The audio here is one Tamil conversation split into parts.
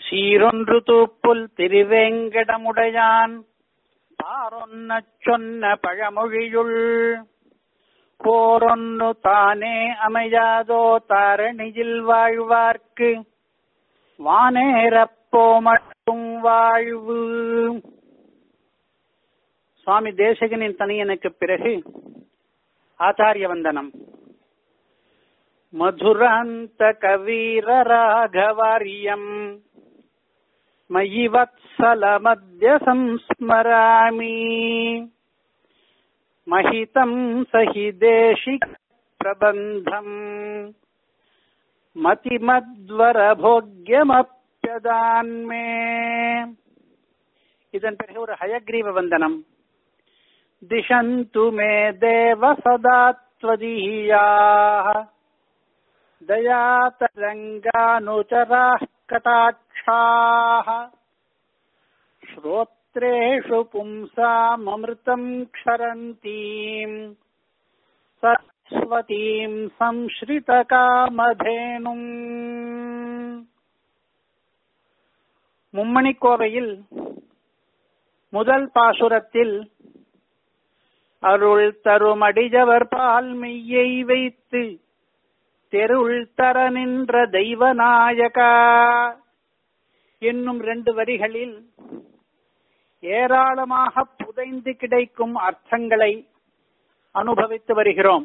சீரொன்று தூப்புல் திருவேங்கடமுடையான் பாரொன்னச் சொன்ன பழமொழியுள் போரொன்னு தானே அமையாதோ தாரணியில் வாழ்வார்க்கு வானேரப்போ மட்டும் வாழ்வு சுவாமி தேசகனின் தனியனுக்கு பிறகு ஆச்சாரிய வந்தனம் மதுராந்த கவீர ராகவாரியம் மயி வத்சலமத்ய संस्मरामि महितम् सहि देशिक प्रबन्धम् மதிமத்வரபோக்யமப்பியதான்மே இதன் பிறகு ஒரு ஹயக்ரீவ வந்தனம் திஷந்து மே தேவ சதாத்வதீயாः दयातरङ्गानुचराः कटाक्षाः श्रोत्रेषु पुंसाममृतम् क्षरन्तीम् सरस्वतीम् संश्रितकामधेनुम् மும்மணிக்கோவையில் முதல் பாசுரத்தில் அருள் தரும் அடிஜவர் பால் மெய்யை வைத்து தெருள் தர நின்ற தெய்வநாயகா என்னும் ரெண்டு வரிகளில் ஏராளமாக புதைந்து கிடைக்கும் அர்த்தங்களை அனுபவித்து வருகிறோம்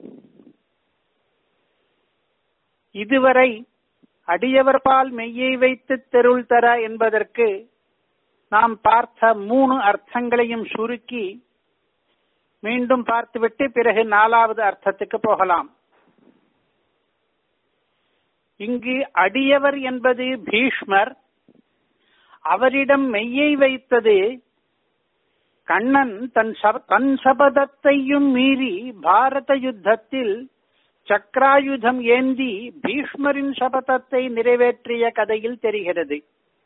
இதுவரை அடியவர் பால் மெய்யை வைத்து தெருள் தர என்பதற்கு நாம் பார்த்த மூணு அர்த்தங்களையும் சுருக்கி மீண்டும் பார்த்துவிட்டு பிறகு நாலாவது அர்த்தத்துக்கு போகலாம் இங்கு அடியவர் என்பது பீஷ்மர் அவரிடம் மெய்யை வைத்தது கண்ணன் தன் தன் சபதத்தையும் மீறி பாரத யுத்தத்தில் சக்ராயுதம் ஏந்தி பீஷ்மரின் சபதத்தை நிறைவேற்றிய கதையில் தெரிகிறது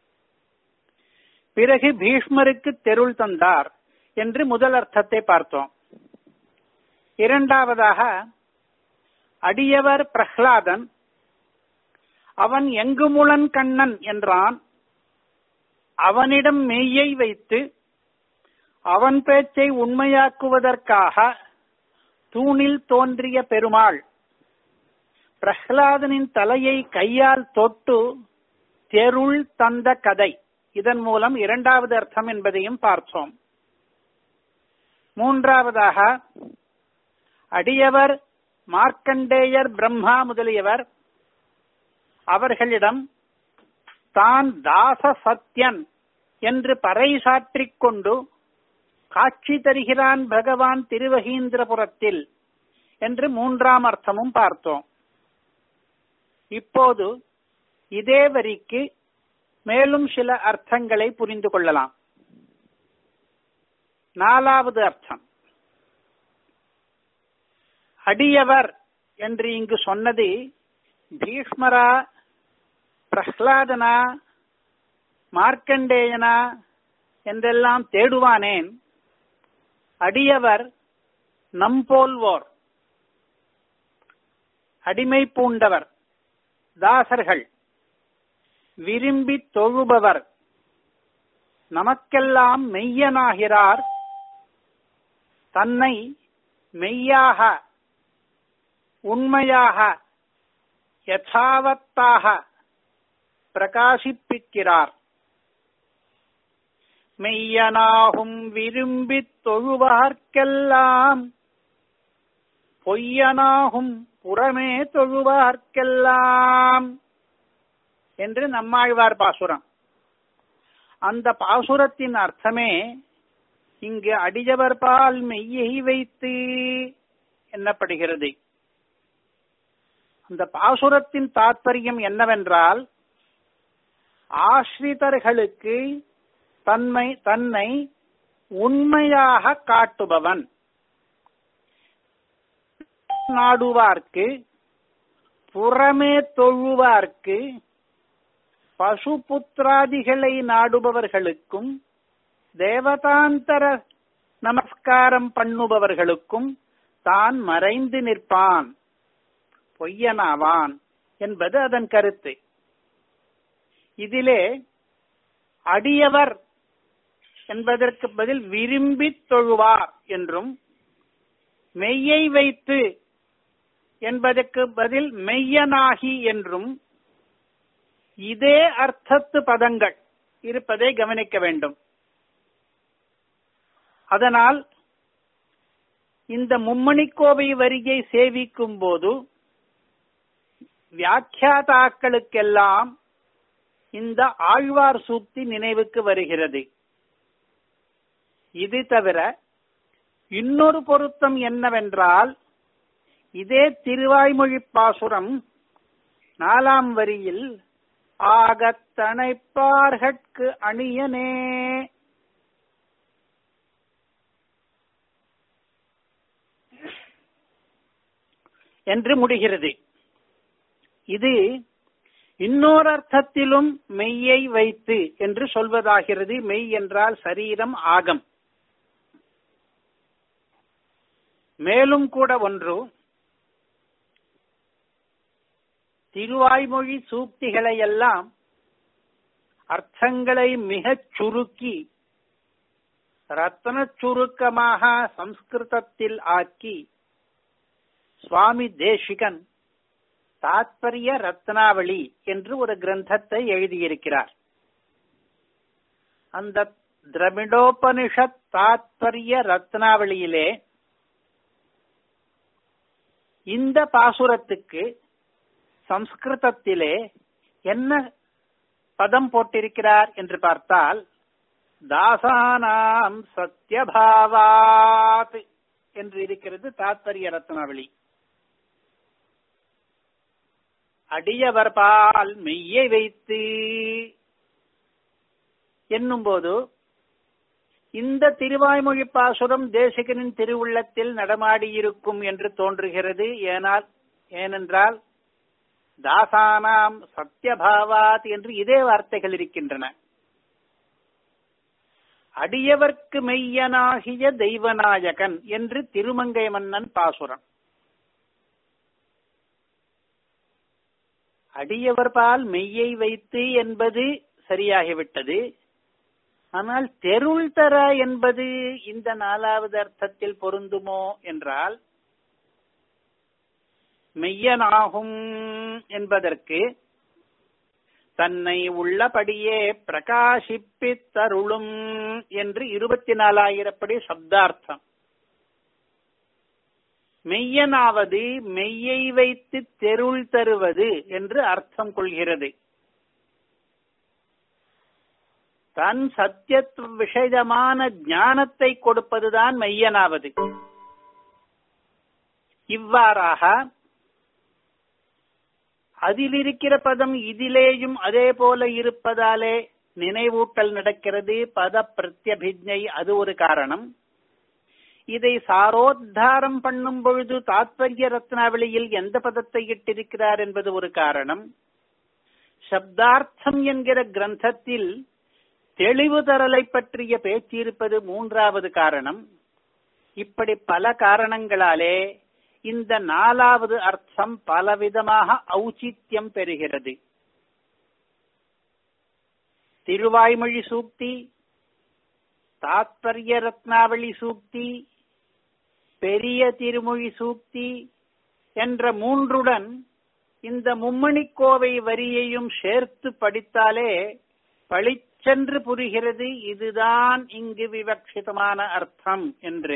பிறகு பீஷ்மருக்கு தெருள் தந்தார் என்று முதல் அர்த்தத்தை பார்த்தோம் இரண்டாவதாக அடியவர் பிரஹ்லாதன் அவன் எங்குமுளன் கண்ணன் என்றான் அவனிடம் மெய்யை வைத்து அவன் பேச்சை உண்மையாக்குவதற்காக தூணில் தோன்றிய பெருமாள் பிரஹ்லாதனின் தலையை கையால் தொட்டு தெருள் தந்த கதை இதன் மூலம் இரண்டாவது அர்த்தம் என்பதையும் பார்த்தோம் மூன்றாவதாக அடியவர் மார்க்கண்டேயர் பிரம்மா முதலியவர் அவர்களிடம் தான் தாச சத்யன் என்று பறைசாற்றிக் கொண்டு காட்சி தருகிறான் பகவான் திருவகீந்திரபுரத்தில் என்று மூன்றாம் அர்த்தமும் பார்த்தோம் இப்போது இதே வரிக்கு மேலும் சில அர்த்தங்களை புரிந்து கொள்ளலாம் நாலாவது அர்த்தம் அடியவர் என்று இங்கு சொன்னது பீஷ்மரா பிரஹ்லாதனா மார்க்கண்டேயனா என்றெல்லாம் தேடுவானேன் அடியவர் நம்போல்வோர் அடிமை பூண்டவர் தாசர்கள் விரும்பி தொழுபவர் நமக்கெல்லாம் மெய்யனாகிறார் தன்னை மெய்யாக உண்மையாக யதாவத்தாக பிரகாசிப்பிக்கிறார் மெய்யனாகும் விரும்பித் தொழுவார்க்கெல்லாம் பொய்யனாகும் புறமே தொழுவார்க்கெல்லாம் என்று நம்மாழ்வார் பாசுரம் அந்த பாசுரத்தின் அர்த்தமே இங்கு அடிஜவர் பால் மெய்யை வைத்து என்னப்படுகிறது அந்த பாசுரத்தின் தாற்பயம் என்னவென்றால் ஆசிரிதர்களுக்கு தன்மை தன்னை உண்மையாக காட்டுபவன் நாடுவார்க்கு புறமே தொழுவார்க்கு பசுபுத்திராதிகளை நாடுபவர்களுக்கும் தேவதாந்தர நமஸ்காரம் பண்ணுபவர்களுக்கும் தான் மறைந்து நிற்பான் பொய்யனாவான் என்பது அதன் கருத்து இதிலே அடியவர் என்பதற்கு பதில் விரும்பி தொழுவார் என்றும் மெய்யை வைத்து என்பதற்கு பதில் மெய்யனாகி என்றும் இதே அர்த்தத்து பதங்கள் இருப்பதை கவனிக்க வேண்டும் அதனால் இந்த மும்மணிக்கோவை வரியை சேவிக்கும் போது வியாக்கியாதாக்களுக்கெல்லாம் இந்த ஆழ்வார் சூக்தி நினைவுக்கு வருகிறது இது தவிர இன்னொரு பொருத்தம் என்னவென்றால் இதே திருவாய்மொழி பாசுரம் நாலாம் வரியில் ஆகத்தனைப்பார்கட்கு அணியனே என்று முடிகிறது இது இன்னொரு அர்த்தத்திலும் மெய்யை வைத்து என்று சொல்வதாகிறது மெய் என்றால் சரீரம் ஆகம் மேலும் கூட ஒன்று திருவாய்மொழி சூக்திகளை எல்லாம் அர்த்தங்களை மிகச் சுருக்கி ரத்ன சுருக்கமாக சம்ஸ்கிருதத்தில் ஆக்கி சுவாமி தேசிகன் தாத்பரிய ரத்னாவளி என்று ஒரு கிரந்தத்தை எழுதியிருக்கிறார் அந்த திரமிடோபனிஷத் தாத்பரிய ரத்னாவளியிலே இந்த பாசுரத்துக்கு சம்ஸ்கிருதத்திலே என்ன பதம் போட்டிருக்கிறார் என்று பார்த்தால் தாசானாம் சத்யபாவாத் என்று இருக்கிறது தாத்பரிய ரத்னாவளி அடியவர் பால் மெய்யை வைத்து என்னும்போது இந்த திருவாய்மொழி பாசுரம் தேசிகனின் திருவுள்ளத்தில் நடமாடியிருக்கும் என்று தோன்றுகிறது ஏனால் ஏனென்றால் தாசானாம் சத்யபாவாத் என்று இதே வார்த்தைகள் இருக்கின்றன அடியவர்க்கு மெய்யனாகிய தெய்வநாயகன் என்று திருமங்கை மன்னன் பாசுரம் அடியவர் பால் மெய்யை வைத்து என்பது சரியாகிவிட்டது ஆனால் தெருள் தர என்பது இந்த நாலாவது அர்த்தத்தில் பொருந்துமோ என்றால் மெய்யனாகும் என்பதற்கு தன்னை உள்ளபடியே பிரகாசிப்பித்தருளும் என்று இருபத்தி நாலாயிரப்படி சப்தார்த்தம் மெய்யனாவது மெய்யை வைத்து தெருள் தருவது என்று அர்த்தம் கொள்கிறது தன் சத்தியத்துவ விஷயமான ஞானத்தை கொடுப்பதுதான் மெய்யனாவது இவ்வாறாக அதில் இருக்கிற பதம் இதிலேயும் அதே போல இருப்பதாலே நினைவூட்டல் நடக்கிறது பத பிரத்யபிஜை அது ஒரு காரணம் இதை சாரோத்தாரம் பண்ணும் பொழுது தாத்பரிய ரத்னாவளியில் எந்த பதத்தை இட்டிருக்கிறார் என்பது ஒரு காரணம் சப்தார்த்தம் என்கிற கிரந்தத்தில் தெளிவு தரலை பற்றிய பேச்சிருப்பது மூன்றாவது காரணம் இப்படி பல காரணங்களாலே இந்த நாலாவது அர்த்தம் பலவிதமாக ஔச்சித்யம் பெறுகிறது திருவாய்மொழி சூக்தி தாத்பரிய ரத்னாவளி சூக்தி பெரிய திருமொழி சூக்தி என்ற மூன்றுடன் இந்த மும்மணிக்கோவை வரியையும் சேர்த்து படித்தாலே பளிச்சென்று புரிகிறது இதுதான் இங்கு விவக்ஷிதமான அர்த்தம் என்று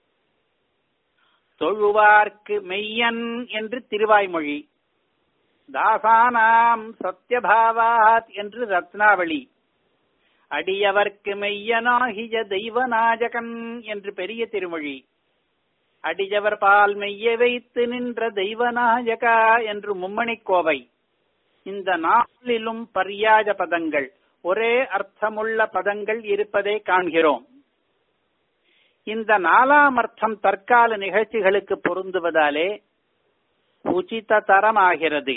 தொழுவார்க்கு மெய்யன் என்று திருவாய்மொழி தாசானாம் சத்யபாவாத் என்று ரத்னாவளி அடியவர்க்கு மெய்யனாகிய தெய்வநாயகன் என்று பெரிய திருமொழி அடியவர் பால் மெய்ய வைத்து நின்ற தெய்வநாயகா என்று மும்மணிக்கோவை இந்த நாளிலும் பரியாஜ பதங்கள் ஒரே அர்த்தமுள்ள பதங்கள் இருப்பதை காண்கிறோம் இந்த நாலாம் அர்த்தம் தற்கால நிகழ்ச்சிகளுக்கு பொருந்துவதாலே உச்சித தரமாகிறது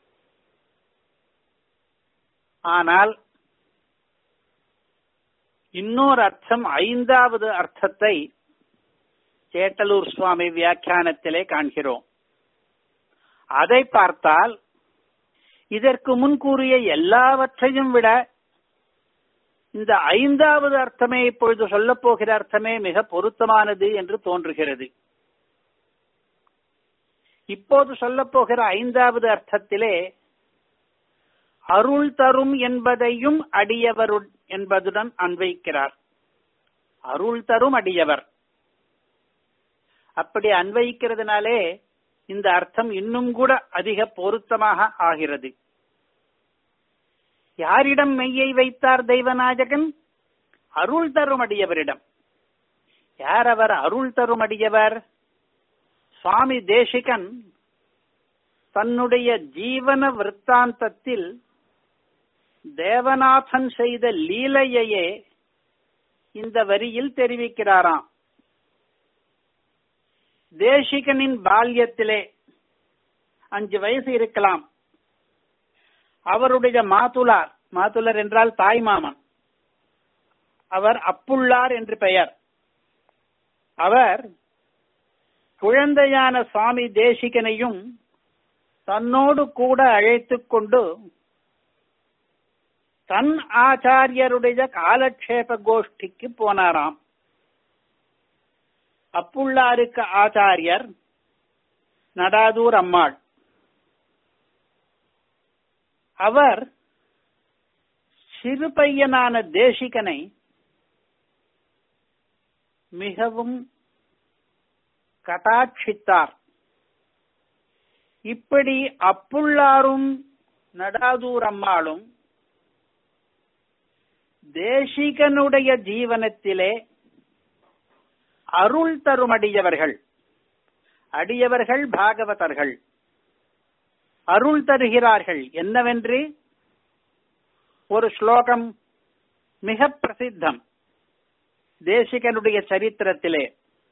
ஆனால் இன்னொரு அர்த்தம் ஐந்தாவது அர்த்தத்தை சேட்டலூர் சுவாமி வியாக்கியானத்திலே காண்கிறோம் அதை பார்த்தால் இதற்கு முன் கூறிய எல்லாவற்றையும் விட இந்த ஐந்தாவது அர்த்தமே இப்பொழுது சொல்லப் போகிற அர்த்தமே மிக பொருத்தமானது என்று தோன்றுகிறது இப்போது சொல்லப் போகிற ஐந்தாவது அர்த்தத்திலே அருள் தரும் என்பதையும் அடியவர் என்பதுடன் அன்வைக்கிறார் அருள் தரும் அடியவர் அப்படி அன்வயிக்கிறதுனாலே இந்த அர்த்தம் இன்னும் கூட அதிக பொருத்தமாக ஆகிறது யாரிடம் மெய்யை வைத்தார் தெய்வநாயகன் அருள் தரும் அடியவரிடம் யார் அவர் அருள் தரும் அடியவர் சுவாமி தேசிகன் தன்னுடைய ஜீவன விற்த்தாந்தத்தில் தேவநாதன் செய்த லீலையையே இந்த வரியில் தெரிவிக்கிறாராம் தேசிகனின் பால்யத்திலே அஞ்சு வயசு இருக்கலாம் அவருடைய மாதுலார் மாதுலர் என்றால் தாய் மாமன் அவர் அப்புள்ளார் என்று பெயர் அவர் குழந்தையான சுவாமி தேசிகனையும் தன்னோடு கூட அழைத்துக் கொண்டு தன் ஆச்சாரியருடைய காலக்ஷேப கோஷ்டிக்கு போனாராம் அப்புள்ளாருக்கு ஆச்சாரியர் நடாதூர் அம்மாள் அவர் சிறு பையனான தேசிகனை மிகவும் கட்டாட்சித்தார் இப்படி அப்புள்ளாரும் நடாதூர் அம்மாளும் தேசிகனுடைய ஜீவனத்திலே அருள் தரும் அடியவர்கள் அடியவர்கள் பாகவதர்கள் அருள் தருகிறார்கள் என்னவென்று ஒரு ஸ்லோகம் மிக பிரசித்தம் தேசிகனுடைய சரித்திரத்திலே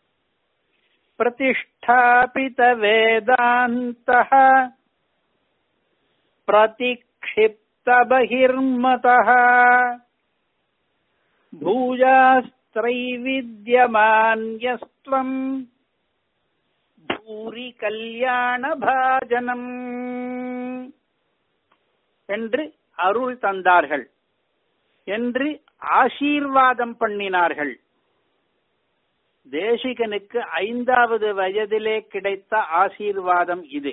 பிரதிஷ்டாபித வேதாந்த பிரதிக்ஷிப்த பகிர்மத பூஜாஸ்திரைவித்யமான்யஸ்துவம் பூரி கல்யாண பாஜனம் என்று அருள் தந்தார்கள் என்று ஆசீர்வாதம் பண்ணினார்கள் தேசிகனுக்கு ஐந்தாவது வயதிலே கிடைத்த ஆசீர்வாதம் இது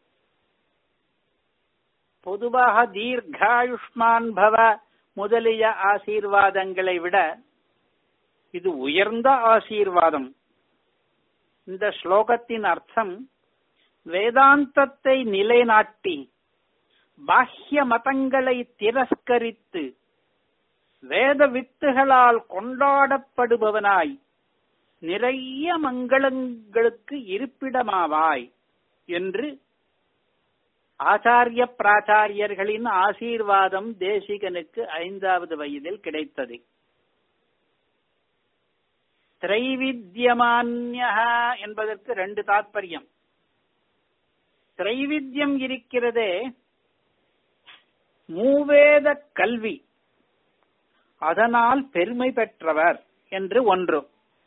பொதுவாக தீர்காயுஷ்மான் பவ முதலிய ஆசீர்வாதங்களை விட இது உயர்ந்த ஆசீர்வாதம் இந்த ஸ்லோகத்தின் அர்த்தம் வேதாந்தத்தை நிலைநாட்டி பாஹ்ய மதங்களை திரஸ்கரித்து வேத வித்துகளால் கொண்டாடப்படுபவனாய் நிறைய மங்களங்களுக்கு இருப்பிடமாவாய் என்று ஆச்சாரிய பிராச்சாரியர்களின் ஆசீர்வாதம் தேசிகனுக்கு ஐந்தாவது வயதில் கிடைத்தது திரைவித்யமான்ய என்பதற்கு ரெண்டு தாற்பயம் திரைவித்யம் இருக்கிறதே மூவேத கல்வி அதனால் பெருமை பெற்றவர் என்று ஒன்று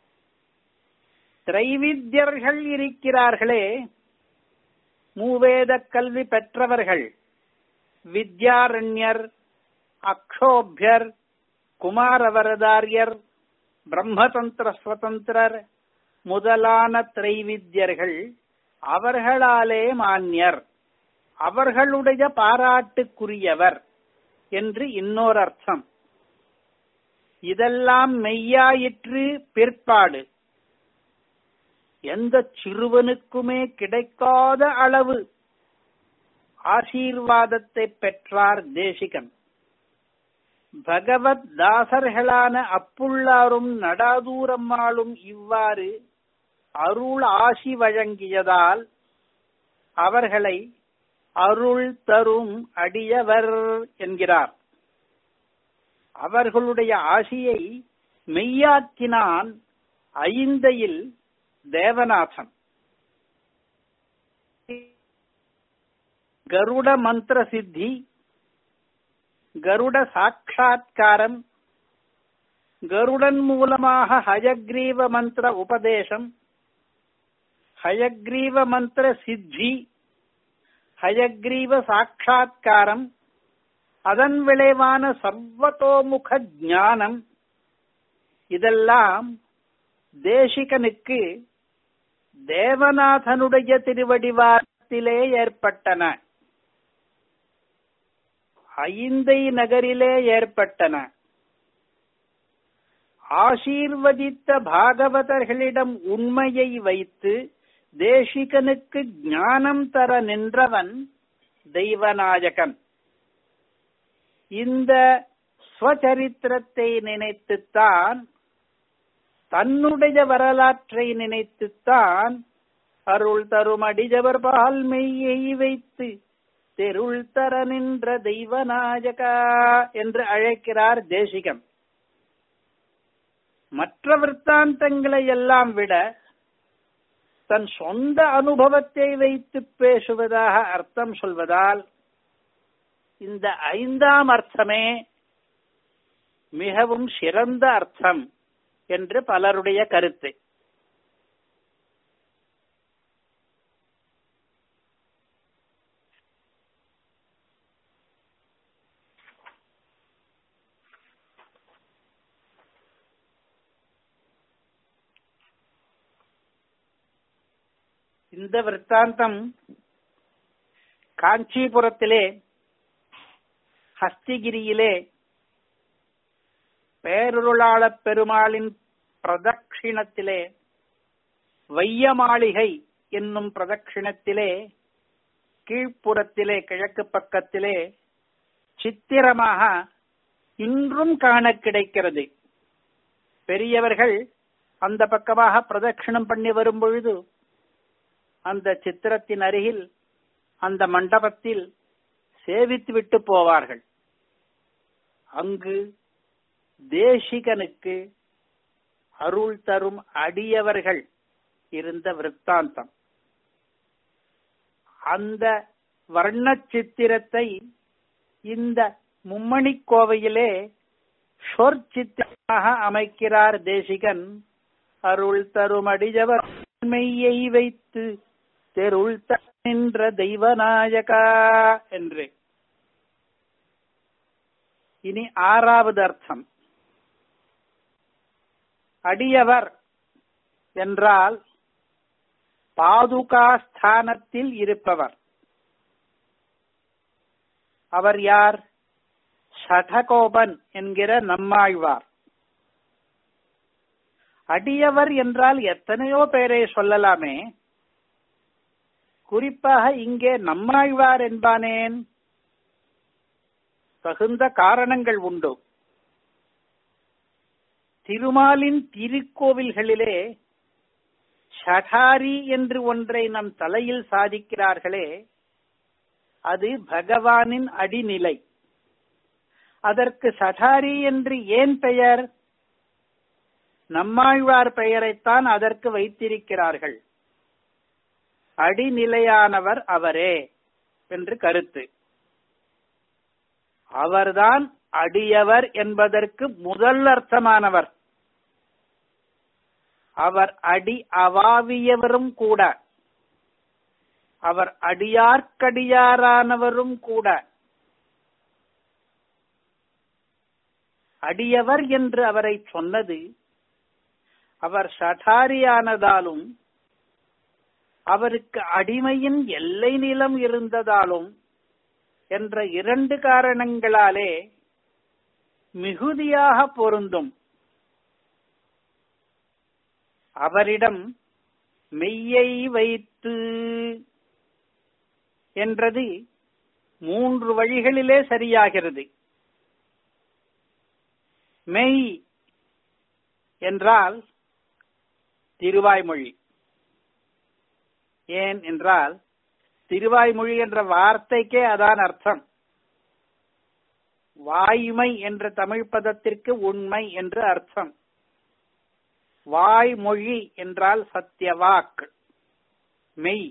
திரைவித்யர்கள் இருக்கிறார்களே மூவேத கல்வி பெற்றவர்கள் வித்யாரண்யர் அக்ஷோபியர் குமாரவரதாரியர் பிரம்மதந்திர சுதந்திரர் முதலான திரைவித்யர்கள் அவர்களாலே மான்யர் அவர்களுடைய பாராட்டுக்குரியவர் என்று இன்னொரு அர்த்தம் இதெல்லாம் மெய்யாயிற்று பிற்பாடு எந்த சிறுவனுக்குமே கிடைக்காத அளவு ஆசீர்வாதத்தை பெற்றார் தேசிகன் பகவத் தாசர்களான அப்புள்ளாரும் நடாதூரம்மாளும் இவ்வாறு அருள் ஆசி வழங்கியதால் அவர்களை அருள் தரும் அடியவர் என்கிறார் அவர்களுடைய ஆசியை மெய்யாக்கினான் ஐந்தையில் தேவநாதன் கருட மந்திர சித்தி கருட சாட்சா்காரம் கருடன் மூலமாக ஹயக்ரீவ மந்திர உபதேசம் ஹயக்ரீவ மந்திர சித்தி ஹயக்ரீவ சாட்சா்காரம் அதன் விளைவான சர்வதோமுக ஞானம் இதெல்லாம் தேசிகனுக்கு தேவநாதனுடைய திருவடிவாரத்திலே ஏற்பட்டன ஐந்தை நகரிலே ஏற்பட்டன ஆசீர்வதித்த பாகவதர்களிடம் உண்மையை வைத்து தேசிகனுக்கு ஞானம் தர நின்றவன் தெய்வநாயகன் இந்த ஸ்வச்சரித்திரத்தை நினைத்துத்தான் தன்னுடைய வரலாற்றை நினைத்துத்தான் அருள் தரும் அடிஜவர் பால் மெய்யை வைத்து தெருள் தர நின்ற தெய்வநாயகா என்று அழைக்கிறார் தேசிகன் மற்ற விற்த்தாந்தங்களை எல்லாம் விட தன் சொந்த அனுபவத்தை வைத்து பேசுவதாக அர்த்தம் சொல்வதால் இந்த ஐந்தாம் அர்த்தமே மிகவும் சிறந்த அர்த்தம் என்று பலருடைய கருத்து இந்த விற்த்தாந்தம் காஞ்சிபுரத்திலே ஹஸ்திகிரியிலே பேருருளாளப் பெருமாளின் பிரதட்சிணத்திலே வைய மாளிகை என்னும் பிரதட்சிணத்திலே கீழ்ப்புறத்திலே கிழக்கு பக்கத்திலே சித்திரமாக இன்றும் காண கிடைக்கிறது பெரியவர்கள் அந்த பக்கமாக பிரதட்சிணம் பண்ணி வரும் பொழுது அந்த சித்திரத்தின் அருகில் அந்த மண்டபத்தில் சேவித்து விட்டு போவார்கள் அங்கு தேசிகனுக்கு அருள் தரும் அடியவர்கள் இருந்த விற்த்தாந்தம் அந்த வர்ண சித்திரத்தை இந்த மும்மணி கோவையிலே சொற்சித்திரமாக அமைக்கிறார் தேசிகன் அருள் தரும் அடியவர் மெய்யை வைத்து தெருள் நின்ற தெய்வநாயகா என்று இனி ஆறாவது அர்த்தம் அடியவர் என்றால் பாதுகா ஸ்தானத்தில் இருப்பவர் அவர் யார் சடகோபன் என்கிற நம்மாழ்வார் அடியவர் என்றால் எத்தனையோ பேரை சொல்லலாமே குறிப்பாக இங்கே நம்மாழ்வார் என்பானேன் தகுந்த காரணங்கள் உண்டு திருமாலின் திருக்கோவில்களிலே ஷடாரி என்று ஒன்றை நம் தலையில் சாதிக்கிறார்களே அது பகவானின் அடிநிலை அதற்கு சடாரி என்று ஏன் பெயர் நம்மாழ்வார் பெயரைத்தான் அதற்கு வைத்திருக்கிறார்கள் அடிநிலையானவர் அவரே என்று கருத்து அவர்தான் அடியவர் என்பதற்கு முதல் அர்த்தமானவர் அவர் அடி அவாவியவரும் கூட அவர் அடியார்க்கடியாரானவரும் கூட அடியவர் என்று அவரை சொன்னது அவர் சடாரியானதாலும் அவருக்கு அடிமையின் எல்லை நிலம் இருந்ததாலும் என்ற இரண்டு காரணங்களாலே மிகுதியாக பொருந்தும் அவரிடம் மெய்யை வைத்து என்றது மூன்று வழிகளிலே சரியாகிறது மெய் என்றால் திருவாய்மொழி ஏன் என்றால் திருவாய்மொழி என்ற வார்த்தைக்கே அதான் அர்த்தம் வாய்மை என்ற தமிழ் பதத்திற்கு உண்மை என்று அர்த்தம் வாய்மொழி என்றால் சத்தியவாக் மெய்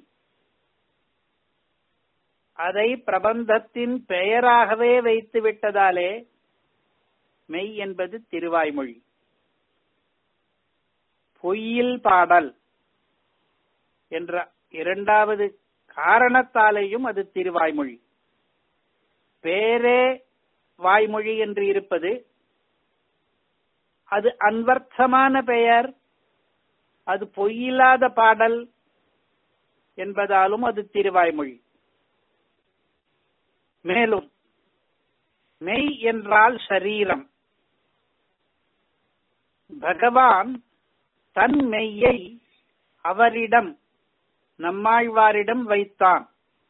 அதை பிரபந்தத்தின் பெயராகவே வைத்து விட்டதாலே மெய் என்பது திருவாய்மொழி பொய்யில் பாடல் என்ற இரண்டாவது காரணத்தாலேயும் அது திருவாய்மொழி பேரே வாய்மொழி என்று இருப்பது அது அன்வர்த்தமான பெயர் அது பொய்யில்லாத பாடல் என்பதாலும் அது திருவாய்மொழி மேலும் மெய் என்றால் சரீரம் பகவான் தன் மெய்யை அவரிடம் நம்மாழ்வாரிடம் வைத்தான்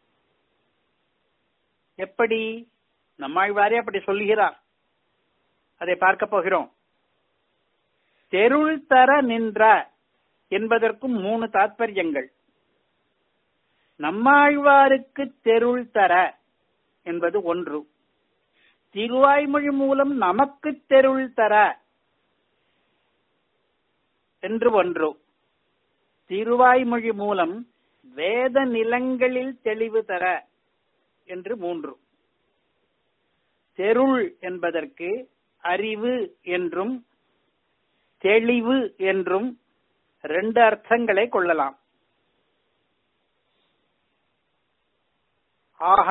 எப்படி நம்மாழ்வாரே அப்படி சொல்லுகிறார் அதை பார்க்க போகிறோம் தெருள் தர நின்ற என்பதற்கும் மூணு தாத்பரியங்கள் நம்மாழ்வாருக்கு தெருள் தர என்பது ஒன்று திருவாய்மொழி மூலம் நமக்கு தெருள் தர என்று ஒன்று திருவாய்மொழி மூலம் வேத நிலங்களில் தெளிவு தர என்று மூன்று தெருள் என்பதற்கு அறிவு என்றும் தெளிவு என்றும் ரெண்டு அர்த்தங்களை கொள்ளலாம் ஆக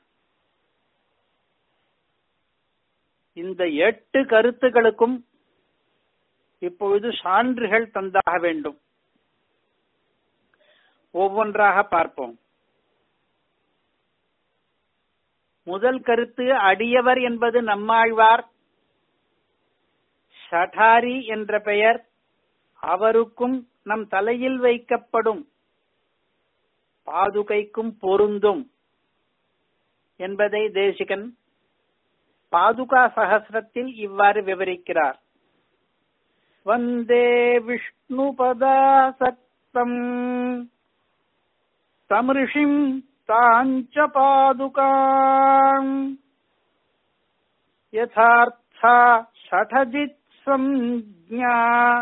இந்த எட்டு கருத்துகளுக்கும் இப்பொழுது சான்றுகள் தந்தாக வேண்டும் ஒவ்வொன்றாக பார்ப்போம் முதல் கருத்து அடியவர் என்பது நம்மாழ்வார் ஷடாரி என்ற பெயர் அவருக்கும் நம் தலையில் வைக்கப்படும் பாதுகைக்கும் பொருந்தும் என்பதை தேசிகன் பாதுகா சகசிரத்தில் இவ்வாறு விவரிக்கிறார் வந்தே விஷ்ணு பதாசக்தம் தமிருஷிம் தாஞ்ச பாதுகாம் யதார்த்தா ஷடஜித் சஞ்ஞா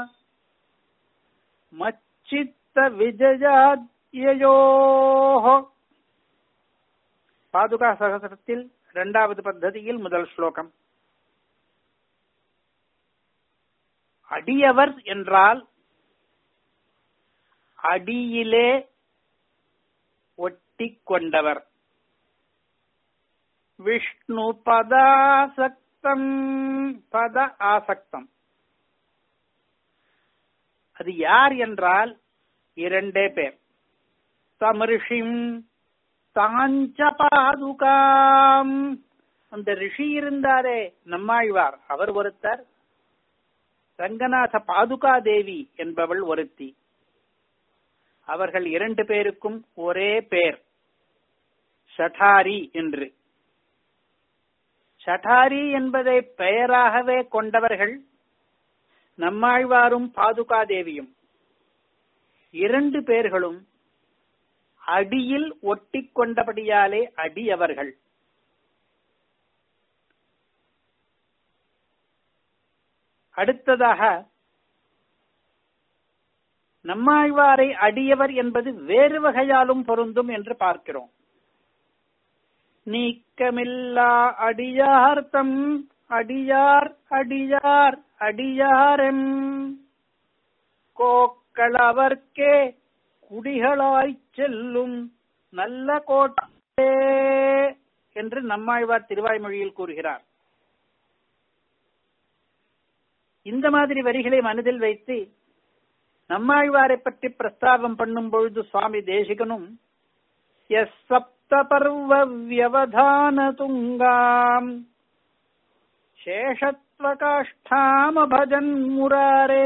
மச்சித்த விஜயாத்யயோ பாதுகா சகசிரத்தில் இரண்டாவது பத்ததியில் முதல் ஸ்லோகம் அடியவர் என்றால் அடியிலே ஒட்டி கொண்டவர் விஷ்ணு பதாசக்தம் பத ஆசக்தம் அது யார் என்றால் இரண்டே பேர் தமரிஷிம் தாஞ்ச பாதுகாம் அந்த ரிஷி இருந்தாரே நம்மாழ்வார் அவர் ஒருத்தர் ரங்கநாத பாதுகா தேவி என்பவள் ஒருத்தி அவர்கள் இரண்டு பேருக்கும் ஒரே பேர் ஷடாரி என்று ஷடாரி என்பதை பெயராகவே கொண்டவர்கள் நம்மாழ்வாரும் பாதுகா தேவியும் இரண்டு பேர்களும் அடியில் ஒட்டி கொண்டபடியாலே அடியவர்கள் அடுத்ததாக நம்மாழ்வாரை அடியவர் என்பது வேறு வகையாலும் பொருந்தும் என்று பார்க்கிறோம் நீக்கமில்லா அடியார்த்தம் அடியார் அடியார் அடியாரெம் கோக்களவர்க்கே குடிகளாய்ச் செல்லும் நல்ல கோட்டே என்று நம்மாழ்வார் திருவாய்மொழியில் கூறுகிறார் இந்த மாதிரி வரிகளை மனதில் வைத்து நம்மாழ்வாரை பற்றி பிரஸ்தாபம் பண்ணும் பொழுது சுவாமி தேசிகனும் எஸ் சப்த பர்வ வியவதான துங்காம் சேஷத்வ காஷ்டாம பஜன் முராரே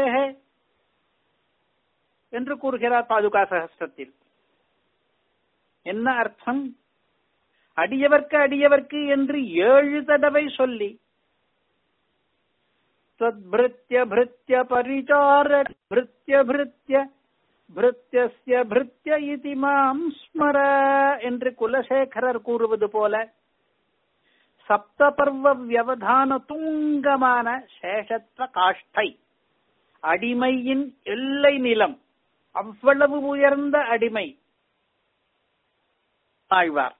என்று கூறுகிறார் பாதுகா சகஸ்திரத்தில் என்ன அர்த்தம் அடியவர்க்கு அடியவர்க்கு என்று ஏழு தடவை சொல்லி त्वद्भृत्य भृत्य परिचार भृत्य भृत्य भृत्यस्य भृत्य इति மாம் ஸ்மர என்று குலசேகரர் கூறுவது போல சப்தபர்வ வியவதான துங்கமான சேஷத்வ காஷ்டை அடிமையின் எல்லை நிலம் அவ்வளவு உயர்ந்த அடிமை ஆழ்வார்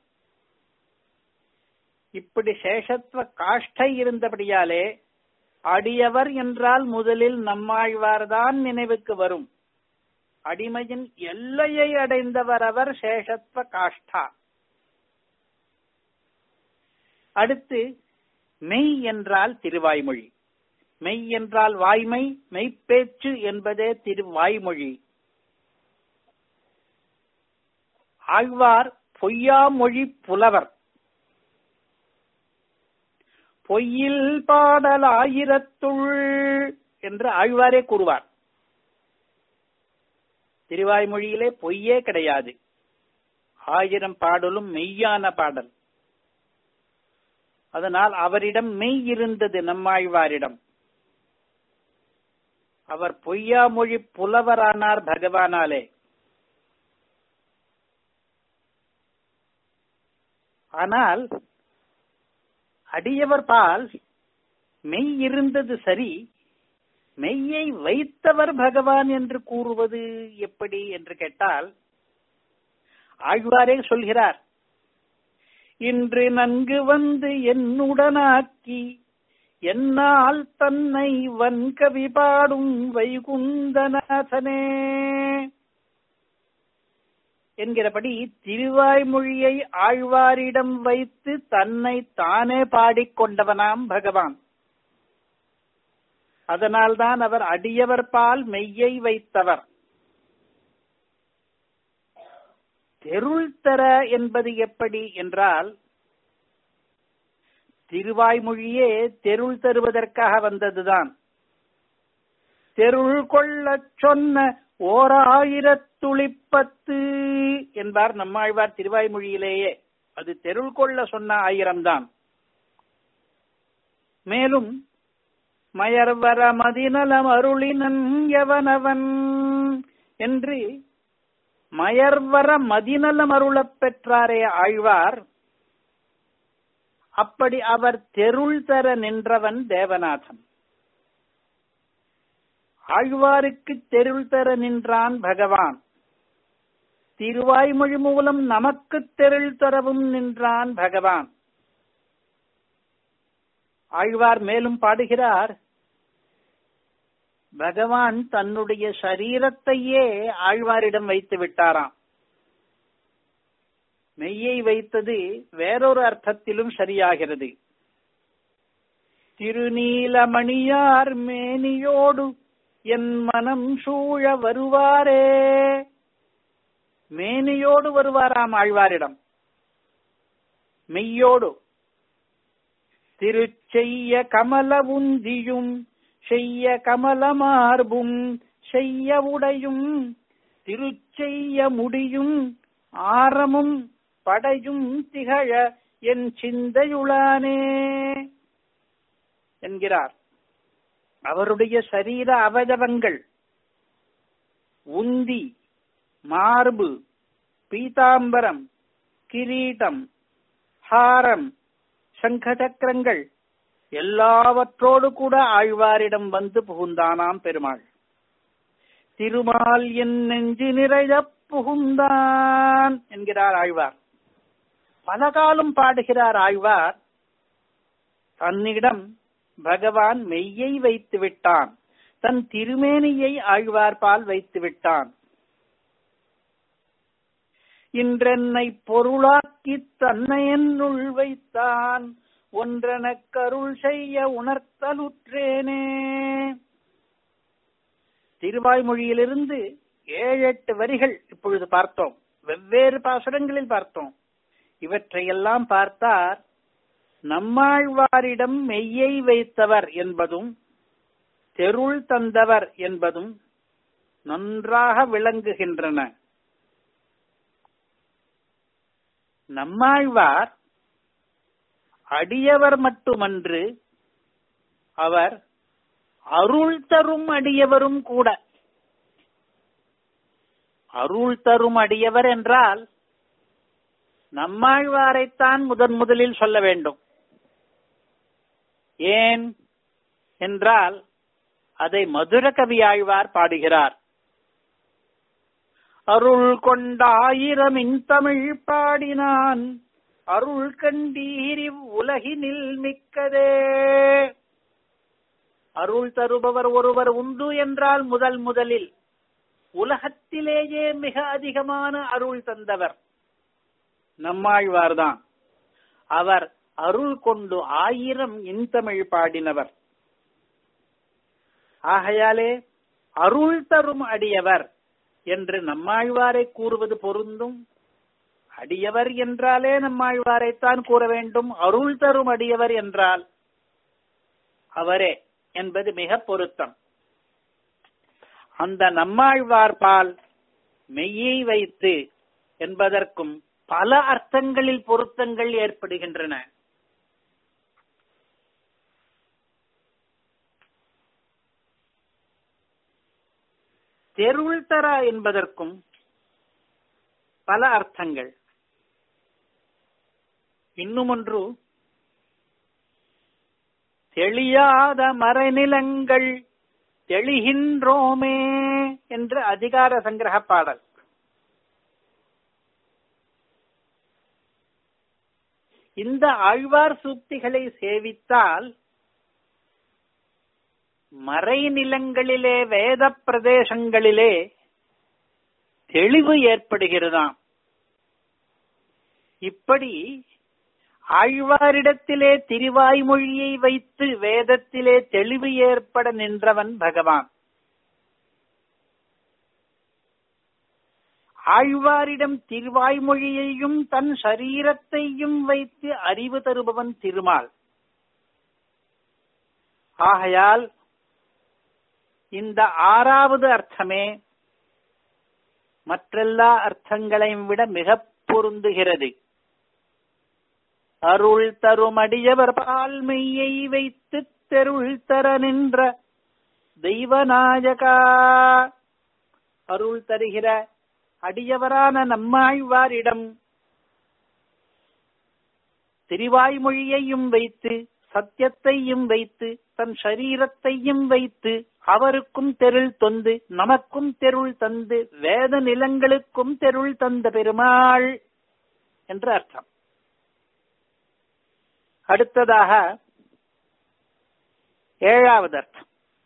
இப்படி சேஷத்வ காஷ்டை இருந்தபடியாலே அடியவர் என்றால் முதலில் நம்மாழ்வார்தான் நினைவுக்கு வரும் அடிமையின் எல்லையை அடைந்தவர் அவர் சேஷத்வ காஷ்டா அடுத்து மெய் என்றால் திருவாய்மொழி மெய் என்றால் வாய்மை மெய்ப்பேச்சு என்பதே திருவாய்மொழி ஆழ்வார் பொய்யாமொழி புலவர் பொய்யில் பாடல் ஆயிரத்துள் என்று ஆழ்வாரே கூறுவார் திருவாய்மொழியிலே பொய்யே கிடையாது ஆயிரம் பாடலும் மெய்யான பாடல் அதனால் அவரிடம் மெய் இருந்தது நம்மாழ்வாரிடம் அவர் பொய்யாமொழி புலவரானார் பகவானாலே ஆனால் அடியவர் பால் மெய் இருந்தது சரி மெய்யை வைத்தவர் பகவான் என்று கூறுவது எப்படி என்று கேட்டால் ஆழ்வாரே சொல்கிறார் இன்று நன்கு வந்து என்னுடனாக்கி என்னால் தன்னை வன்கவி பாடும் வைகுந்தநாதனே என்கிறபடி திருவாய்மொழியை ஆழ்வாரிடம் வைத்து தன்னை தானே பாடிக்கொண்டவனாம் பகவான் அதனால்தான் அவர் அடியவர் பால் மெய்யை வைத்தவர் தெருள் தர என்பது எப்படி என்றால் திருவாய்மொழியே தெருள் தருவதற்காக வந்ததுதான் தெருள் கொள்ளச் சொன்ன ஓர் ஆயிரத்துளிப்பத்து என்பார் நம்மாழ்வார் திருவாய்மொழியிலேயே அது தெருள் கொள்ள சொன்ன ஆயிரம்தான் மேலும் மயர்வர மதிநலம் அருளினன் எவனவன் என்று மயர்வர மதிநலம் அருளப் பெற்றாரே ஆழ்வார் அப்படி அவர் தெருள் தர நின்றவன் தேவநாதன் ஆழ்வாருக்கு தெருள் தர நின்றான் பகவான் திருவாய்மொழி மூலம் நமக்கு தெருள் தரவும் நின்றான் பகவான் ஆழ்வார் மேலும் பாடுகிறார் பகவான் தன்னுடைய சரீரத்தையே ஆழ்வாரிடம் வைத்து விட்டாராம் மெய்யை வைத்தது வேறொரு அர்த்தத்திலும் சரியாகிறது திருநீலமணியார் மேனியோடு என் மனம் சூழ வருவாரே மேனியோடு வருவாராம் ஆழ்வாரிடம் மெய்யோடு திருச்செய்ய கமல உந்தியும் செய்ய கமல மார்பும் செய்ய உடையும் திருச்செய்ய முடியும் ஆரமும் படையும் திகழ என் சிந்தையுளானே என்கிறார் அவருடைய சரீர அவயவங்கள் உந்தி மார்பு பீதாம்பரம் கிரீட்டம் ஹாரம் சங்கசக்கரங்கள் எல்லாவற்றோடு கூட ஆழ்வாரிடம் வந்து புகுந்தானாம் பெருமாள் திருமால் என் நெஞ்சு நிறைய புகுந்தான் என்கிறார் ஆழ்வார் பல காலம் பாடுகிறார் ஆழ்வார் தன்னிடம் பகவான் மெய்யை வைத்து விட்டான் தன் திருமேனியை ஆழ்வார் பால் வைத்து விட்டான் இன்றென்னை பொருளாக்கி தன்னை என்னுள் வைத்தான் ஒன்றெனக் கருள் செய்ய உணர்த்தலுற்றேனே திருவாய்மொழியிலிருந்து ஏழு எட்டு வரிகள் இப்பொழுது பார்த்தோம் வெவ்வேறு பாசுரங்களில் பார்த்தோம் இவற்றையெல்லாம் பார்த்தார் நம்மாழ்வாரிடம் மெய்யை வைத்தவர் என்பதும் தெருள் தந்தவர் என்பதும் நன்றாக விளங்குகின்றன நம்மாழ்வார் அடியவர் மட்டுமன்று அவர் அருள் தரும் அடியவரும் கூட அருள் தரும் அடியவர் என்றால் நம்மாழ்வாரைத்தான் முதன் முதலில் சொல்ல வேண்டும் ஏன் என்றால் அதை மதுர கவி ஆழ்வார் பாடுகிறார் அருள் கொண்ட ஆயிரம் தமிழ் பாடினான் அருள் கண்டீரி உலகினில் மிக்கதே அருள் தருபவர் ஒருவர் உண்டு என்றால் முதல் முதலில் உலகத்திலேயே மிக அதிகமான அருள் தந்தவர் நம்மாழ்வார்தான் அவர் அருள் கொண்டு ஆயிரம் இன்தமிழ் பாடினவர் ஆகையாலே அருள் தரும் அடியவர் என்று நம்மாழ்வாரை கூறுவது பொருந்தும் அடியவர் என்றாலே நம்மாழ்வாரைத்தான் கூற வேண்டும் அருள் தரும் அடியவர் என்றால் அவரே என்பது மிக பொருத்தம் அந்த நம்மாழ்வார் பால் மெய்யை வைத்து என்பதற்கும் பல அர்த்தங்களில் பொருத்தங்கள் ஏற்படுகின்றன தெருள் தர என்பதற்கும் பல அர்த்தங்கள் இன்னும் ஒன்று தெளியாத மறைநிலங்கள் தெளிகின்றோமே என்று அதிகார சங்கிரக பாடல் இந்த ஆழ்வார் சூக்திகளை சேவித்தால் மறைநிலங்களிலே வேத பிரதேசங்களிலே தெளிவு ஏற்படுகிறதாம் இப்படி ஆழ்வாரிடத்திலே திருவாய்மொழியை வைத்து வேதத்திலே தெளிவு ஏற்பட நின்றவன் பகவான் ஆழ்வாரிடம் திருவாய்மொழியையும் தன் சரீரத்தையும் வைத்து அறிவு தருபவன் திருமால் ஆகையால் இந்த ஆறாவது அர்த்தமே மற்றெல்லா அர்த்தங்களையும் விட மிக பொருந்துகிறது அருள் தரும் அடியவர் பால்மையை வைத்து தெருள் தர நின்ற தெய்வநாயகா அருள் தருகிற அடியவரான நம்மாழ்வாரிடம் திருவாய்மொழியையும் வைத்து சத்தியத்தையும் வைத்து தன் சரீரத்தையும் வைத்து அவருக்கும் தெருள் தொந்து நமக்கும் தெருள் தந்து வேத நிலங்களுக்கும் தெருள் தந்த பெருமாள் என்று அர்த்தம் அடுத்ததாக ஏழாவது அர்த்தம்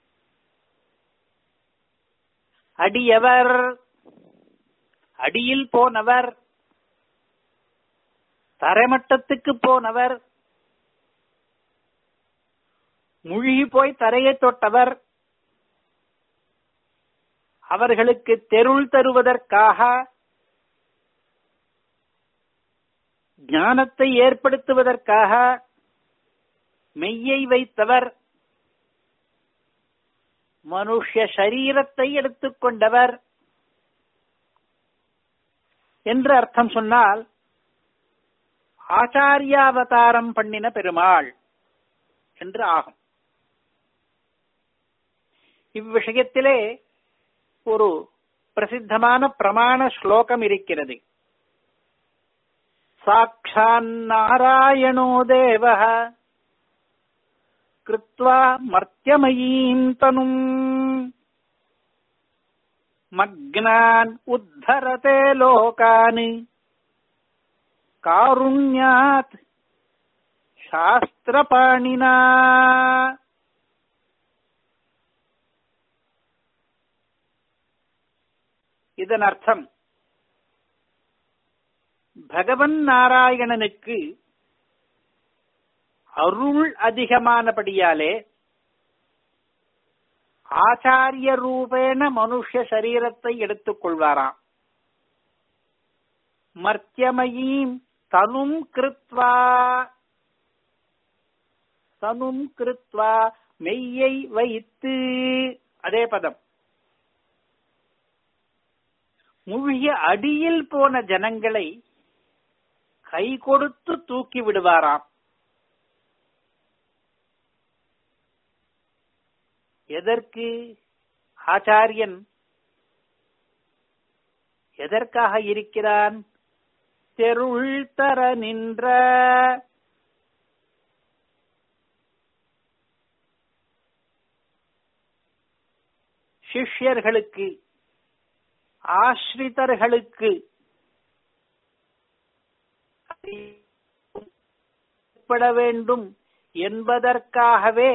அடியவர் அடியில் போனவர் தரைமட்டத்துக்கு போனவர் முழுகி போய் தரையை தொட்டவர் அவர்களுக்கு தெருள் தருவதற்காக ஞானத்தை ஏற்படுத்துவதற்காக மெய்யை வைத்தவர் மனுஷ்ய சரீரத்தை எடுத்துக்கொண்டவர் என்று அர்த்தம் சொன்னால் ஆச்சாரியாவதாரம் பண்ணின பெருமாள் என்று ஆகும் இவ்விஷயத்திலே ஒரு பிரசித்தமான பிரமாண ஸ்லோகம் இருக்கிறது சாட்சான் நாராயணோ தேவ கிருத்வா மர்த்தியமயீம் தனும் மக்னான் உத்தரதே லோகான் காருண்யாத் சாஸ்திரபாணினா இதன் அர்த்தம் பகவன் நாராயணனுக்கு அருள் அதிகமானபடியாலே ஆச்சாரிய ரூபேண மனுஷ சரீரத்தை எடுத்துக் கொள்வாராம் மர்த்தியமயீம் தனும் கிருத்வா தனும் கிருத்வா மெய்யை வைத்து அதே பதம் மூழ்கிய அடியில் போன ஜனங்களை கை கொடுத்து தூக்கி விடுவாராம் எதற்கு ஆச்சாரியன் எதற்காக இருக்கிறான் தெருள் தர நின்ற சிஷ்யர்களுக்கு ஆஸ்ரிதர்களுக்கு பட வேண்டும் என்பதற்காகவே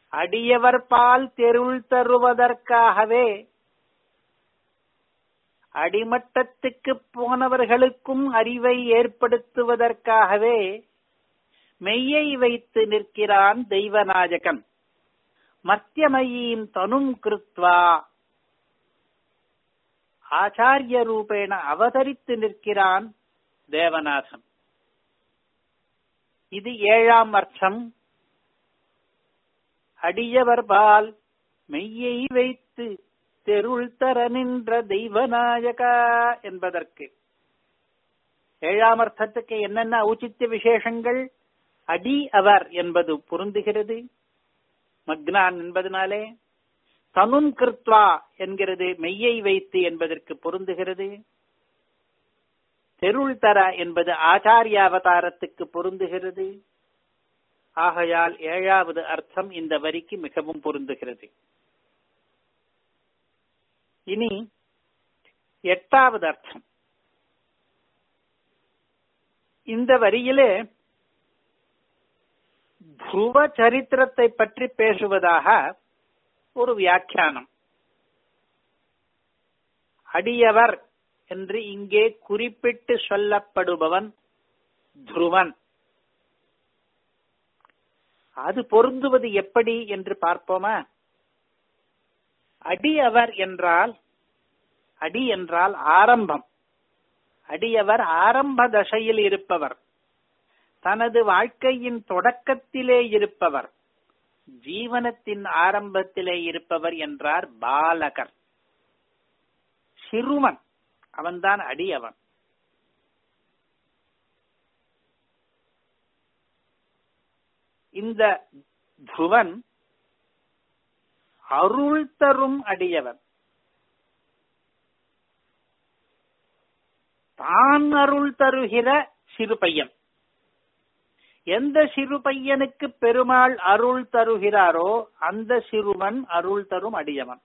அடியவர் பால் தெருள் தருவதற்காகவே அடிமட்டத்துக்கு போனவர்களுக்கும் அறிவை ஏற்படுத்துவதற்காகவே மெய்யை வைத்து நிற்கிறான் தெய்வநாயகன் மத்தியமயீம் தனும் கிருத்வா ஆச்சாரிய ரூபேண அவதரித்து நிற்கிறான் தேவநாதன் இது ஏழாம் அர்த்தம் அடியவர்பால் மெய்யை வைத்து தெருள் தர நின்ற தெய்வநாயகா என்பதற்கு ஏழாம் அர்த்தத்துக்கு என்னென்ன ஔச்சித்ய விசேஷங்கள் அடி அவர் என்பது பொருந்துகிறது மக்னான் என்பதனாலே தனும் கிருத்வா என்கிறது மெய்யை வைத்து என்பதற்கு பொருந்துகிறது தெருள் தர என்பது ஆச்சாரிய அவதாரத்துக்கு பொருந்துகிறது ஆகையால் ஏழாவது அர்த்தம் இந்த வரிக்கு மிகவும் பொருந்துகிறது இனி எட்டாவது அர்த்தம் இந்த வரியிலே துருவ சரித்திரத்தை பற்றி பேசுவதாக ஒரு வியாக்கியானம் அடியவர் என்று இங்கே குறிப்பிட்டு சொல்லப்படுபவன் துருவன் அது பொருந்துவது எப்படி என்று பார்ப்போமா அடியவர் என்றால் அடி என்றால் ஆரம்பம் அடியவர் ஆரம்ப தசையில் இருப்பவர் தனது வாழ்க்கையின் தொடக்கத்திலே இருப்பவர் ஜீவனத்தின் ஆரம்பத்திலே இருப்பவர் என்றார் பாலகர் சிறுவன் அவன்தான் அடியவன் இந்த துருவன் அருள் தரும் அடியவன் தான் அருள் தருகிற சிறு பையன் எந்த சிறு பையனுக்கு பெருமாள் அருள் தருகிறாரோ அந்த சிறுவன் அருள் தரும் அடியவன்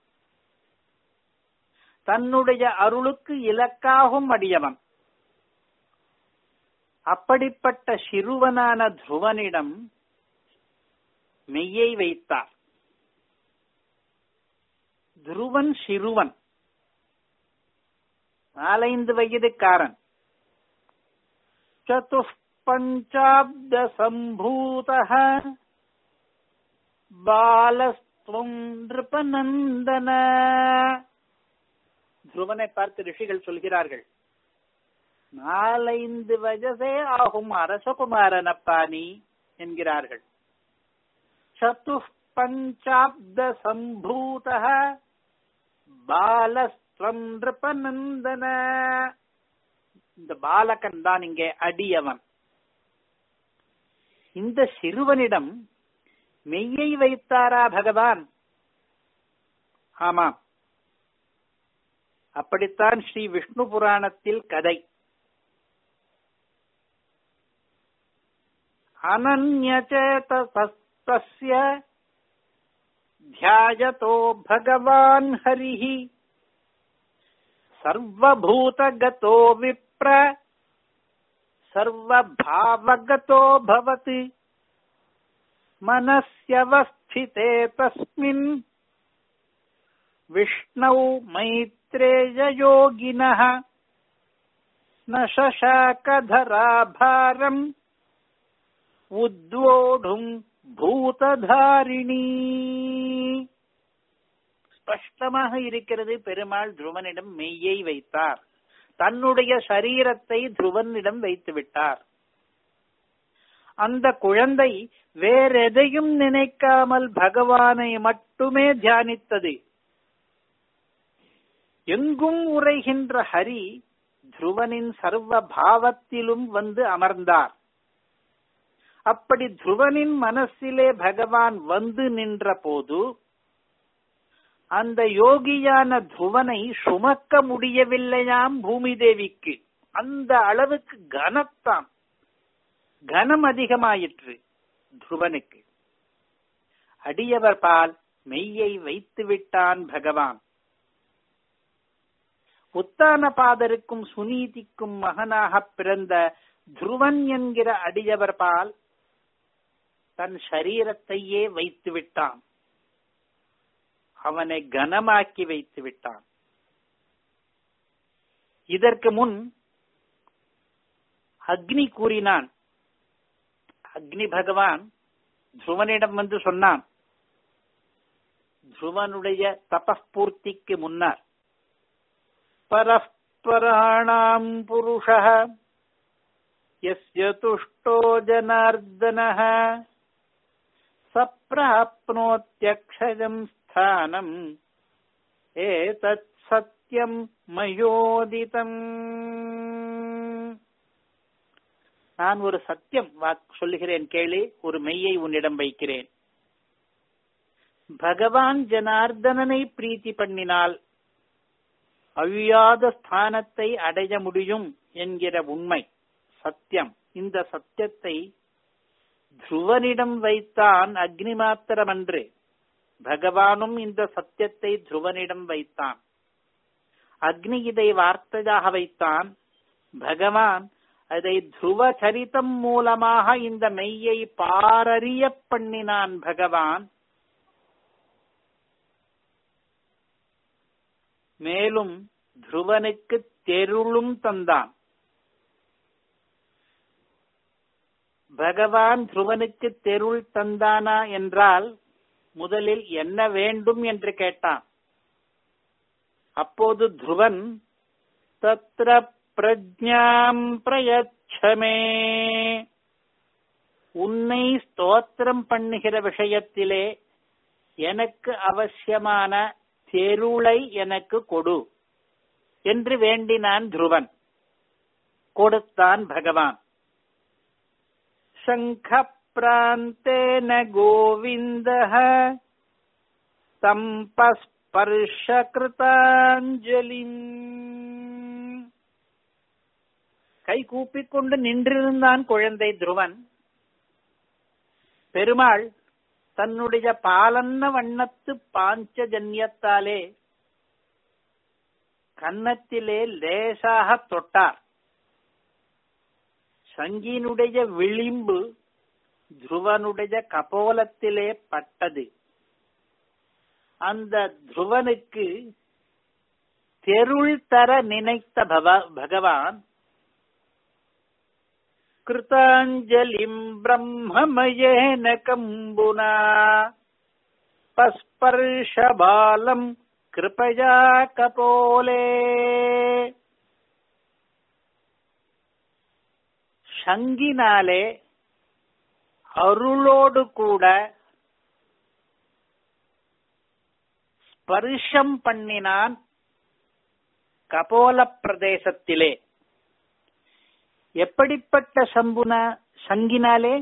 தன்னுடைய அருளுக்கு இலக்காகும் அடியவன் அப்படிப்பட்ட சிறுவனான துருவனிடம் மெய்யை வைத்தார் துருவன் சிறுவன் நாலைந்து வயதுக்காரன் சதுஷ்பஞ்சாப்த சம்பூத பாலஸ்துவம் நிருபநந்தன துருவனை பார்த்து ரிஷிகள் சொல்கிறார்கள் நாலைந்து வயசே ஆகும் அரசகுமாரனப்பா நீ என்கிறார்கள் சதுஷ்பஞ்சாப்த சம்பூத பாலஸ்வம் நிருபநந்தன இந்த பாலகன் தான் இங்கே அடியவன் இந்த சிறுவனிடம் மெய்யை வைத்தாரா பகவான் ஆமாம் அப்படித்தான் ஸ்ரீ விஷ்ணு புராணத்தில் கதை அனன்யச்சேதஸ்ய ध्यायतो भगवान् हरिः सर्वभूतगतो विप्र सर्वभावगतो भवति मनस्यवस्थिते तस्मिन् विष्णौ मैत्रेययोगिनः न शशाकधराभारम् உத்வோடும் பூததாரிணி ஸ்பஷ்டமாக இருக்கிறது பெருமாள் துருவனிடம் மெய்யை வைத்தார் தன்னுடைய சரீரத்தை துருவனிடம் வைத்து விட்டார் அந்த குழந்தை வேறெதையும் நினைக்காமல் பகவானை மட்டுமே தியானித்தது எங்கும் உரைகின்ற ஹரி துருவனின் சர்வ பாவத்திலும் வந்து அமர்ந்தார் அப்படி துருவனின் மனசிலே பகவான் வந்து நின்ற போது அந்த யோகியான துருவனை சுமக்க முடியவில்லையாம் பூமி தேவிக்கு அந்த அளவுக்கு கனத்தான் கனம் அதிகமாயிற்று துருவனுக்கு அடியவர் பால் மெய்யை வைத்து விட்டான் பகவான் உத்தான பாதருக்கும் சுனீதிக்கும் மகனாக பிறந்த துருவன் என்கிற அடியவர் பால் தன் சரீரத்தையே வைத்து விட்டான் அவனை கனமாக்கி வைத்து விட்டான் இதற்கு முன் அக்னி கூறினான் அக்னி பகவான் துருவனிடம் வந்து சொன்னான் துருவனுடைய தபஸ்பூர்த்திக்கு முன்னர் பரஸ்பராணாம் புருஷ यस्य तुष्टो जनार्दनः स प्राप्नोत्यक्षयम् स्थानम् एतत् சத்தியம் மயோதிதம் நான் ஒரு சத்தியம் வாக் சொல்லுகிறேன் கேளு ஒரு மெய்யை உன்னிடம் வைக்கிறேன் பகவான் ஜனார்தனனை பிரீத்தி பண்ணினால் அழியாத ஸ்தானத்தை அடைய முடியும் என்கிற உண்மை சத்தியம் இந்த சத்தியத்தை துருவனிடம் வைத்தான் அக்னி மாத்திரமன்று பகவானும் இந்த சத்தியத்தை துருவனிடம் வைத்தான் அக்னி இதை வார்த்தையாக வைத்தான் பகவான் அதை துருவ சரிதம் மூலமாக இந்த மெய்யை பாரறிய பண்ணினான் பகவான் மேலும் துருவனுக்கு தெருளும் தந்தான் பகவான் துருவனுக்கு தெருள் தந்தானா என்றால் முதலில் என்ன வேண்டும் என்று கேட்டான் அப்போது துருவன் தத்ர பிரஜாம் பிரயச்சமே உன்னை ஸ்தோத்திரம் பண்ணுகிற விஷயத்திலே எனக்கு அவசியமான தெருளை எனக்கு கொடு என்று வேண்டினான் துருவன் கொடுத்தான் பகவான் शङ्खप्रान्तेन गोविन्दः தம்பஸ்பர்ஷகிருதாஞ்சலிம் கை கூப்பிக்கொண்டு நின்றிருந்தான் குழந்தை துருவன் பெருமாள் தன்னுடைய பாலன்ன வண்ணத்து பாஞ்சஜன்யத்தாலே கன்னத்திலே லேசாக தொட்டார் சங்கினுடைய விளிம்பு துருவனுடைய கபோலத்திலே பட்டது அந்த துருவனுக்கு தெருள் தர நினைத்த பகவான் கிருதாஞ்சலிம் பிரம்மமயேன கம்புனா பஸ்பர்ஷபாலம் கிருபயா கபோலே சங்கினாலே அருளோடு கூட ஸ்பர்ஷம் பண்ணினான் கபோல பிரதேசத்திலே எப்படிப்பட்ட சம்புனா சங்கினாலே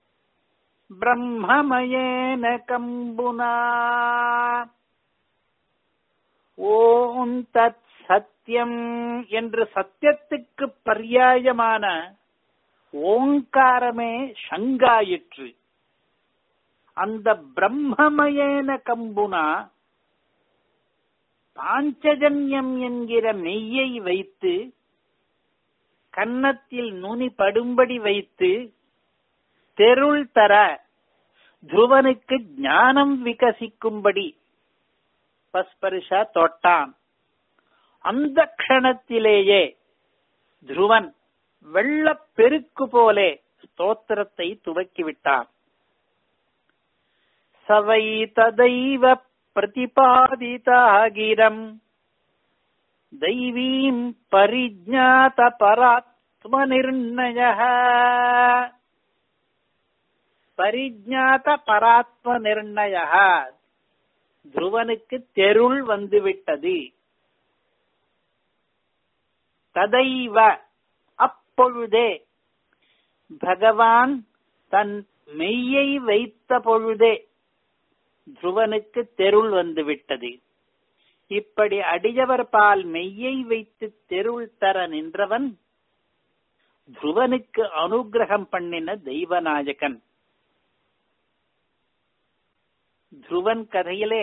பிரம்மமயேன கம்புனா ஓம் தத் சத்தியம் என்று சத்தியத்துக்கு பர்யாயமான ஓங்காரமே சங்காயிற்று அந்த பிரம்மமயேன கம்புனா பாஞ்சஜன்யம் என்கிற மெய்யை வைத்து கன்னத்தில் நுனி படும்படி வைத்து தெருள் தர துருவனுக்கு ஞானம் விகசிக்கும்படி பஸ்பரிஷா தொட்டான் அந்த க்ஷணத்திலேயே துருவன் வெள்ளப் பெருக்கு போலே ஸ்தோத்திரத்தை துவக்கிவிட்டான் சவை ததைவ பிரதிபாதிதாகிரம் தைவீம் பரிஜாத பராத்ம நிர்ணய பரிஜாத பராத்ம நிர்ணய துருவனுக்கு தெருள் வந்துவிட்டது ததைவ அப்பொழுதே பகவான் தன் மெய்யை வைத்த பொழுதே துருவனுக்கு தெருள் வந்து விட்டது இப்படி அடியவர் பால் மெய்யை வைத்து தெருள் தர நின்றவன் துருவனுக்கு அனுகிரகம் பண்ணின தெய்வநாயகன் துருவன் கதையிலே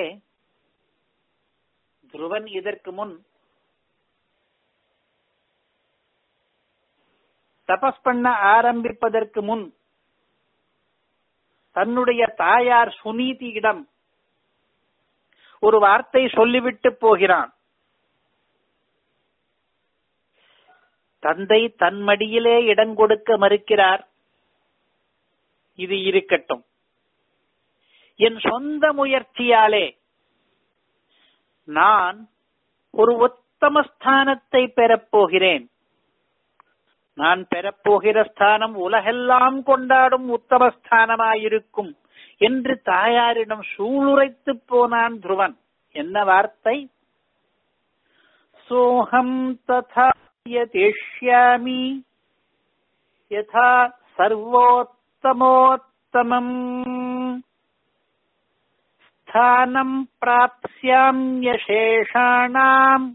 துருவன் இதற்கு முன் தபஸ் பண்ண ஆரம்பிப்பதற்கு முன் தன்னுடைய தாயார் சுனீதியிடம் ஒரு வார்த்தை சொல்லிவிட்டு போகிறான் தந்தை தன் மடியிலே இடம் கொடுக்க மறுக்கிறார் இது இருக்கட்டும் என் சொந்த முயற்சியாலே நான் ஒரு உத்தம ஸ்தானத்தை பெறப்போகிறேன் நான் பெறப்போகிற ஸ்தானம் உலகெல்லாம் கொண்டாடும் உத்தம ஸ்தானமாயிருக்கும் என்று தாயாரிடம் சூளுரைத்து போனான் துருவன் என்ன வார்த்தை சோகம் ததா யதேஷ்யாமி யதா சர்வோத்தமோத்தமம் ஸ்தானம் பிராப்ஸ்யாம்யசேஷாணாம்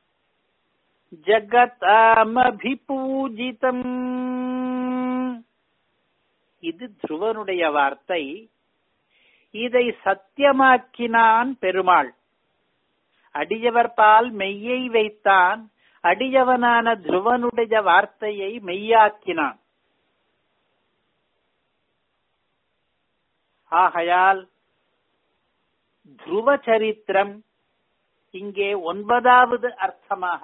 ஜகதாமபிபூஜிதம் இது துருவனுடைய வார்த்தை இதை சத்தியமாக்கினான் பெருமாள் அடியவர் பால் மெய்யை வைத்தான் அடியவனான துருவனுடைய வார்த்தையை மெய்யாக்கினான் ஆகையால் துருவ சரித்திரம் இங்கே ஒன்பதாவது அர்த்தமாக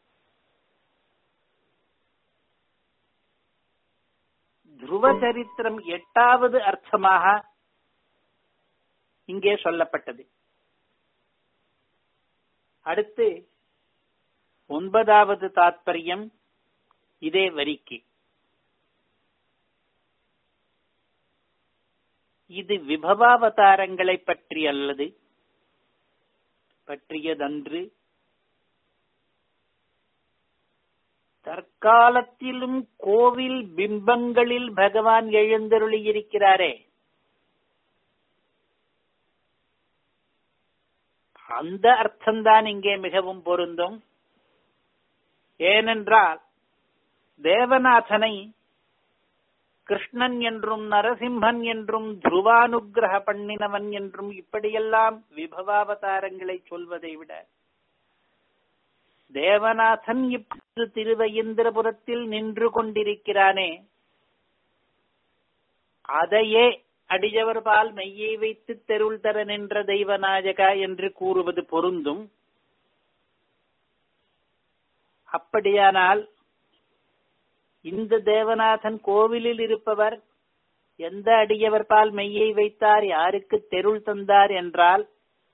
துருவ சரித்திரம் எட்டாவது அர்த்தமாக இங்கே சொல்லப்பட்டது அடுத்து ஒன்பதாவது தாத்பரியம் இதே வரிக்கு இது விபவாவதாரங்களை பற்றி அல்லது பற்றியதன்று தற்காலத்திலும் கோவில் பிம்பங்களில் பகவான் எழுந்தருளி இருக்கிறாரே அந்த அர்த்தம்தான் இங்கே மிகவும் பொருந்தும் ஏனென்றால் தேவநாதனை கிருஷ்ணன் என்றும் நரசிம்மன் என்றும் துருவானுகிரக பண்ணினவன் என்றும் இப்படியெல்லாம் விபவாவதாரங்களை சொல்வதை விட தேவநாதன் இப்போது திருவையந்திரபுரத்தில் நின்று கொண்டிருக்கிறானே அதையே அடியவர் பால் மெய்யை வைத்து தெருள் தர நின்ற தெய்வநாயகா என்று கூறுவது பொருந்தும் அப்படியானால் இந்த தேவநாதன் கோவிலில் இருப்பவர் எந்த அடியவர் பால் மெய்யை வைத்தார் யாருக்கு தெருள் தந்தார் என்றால்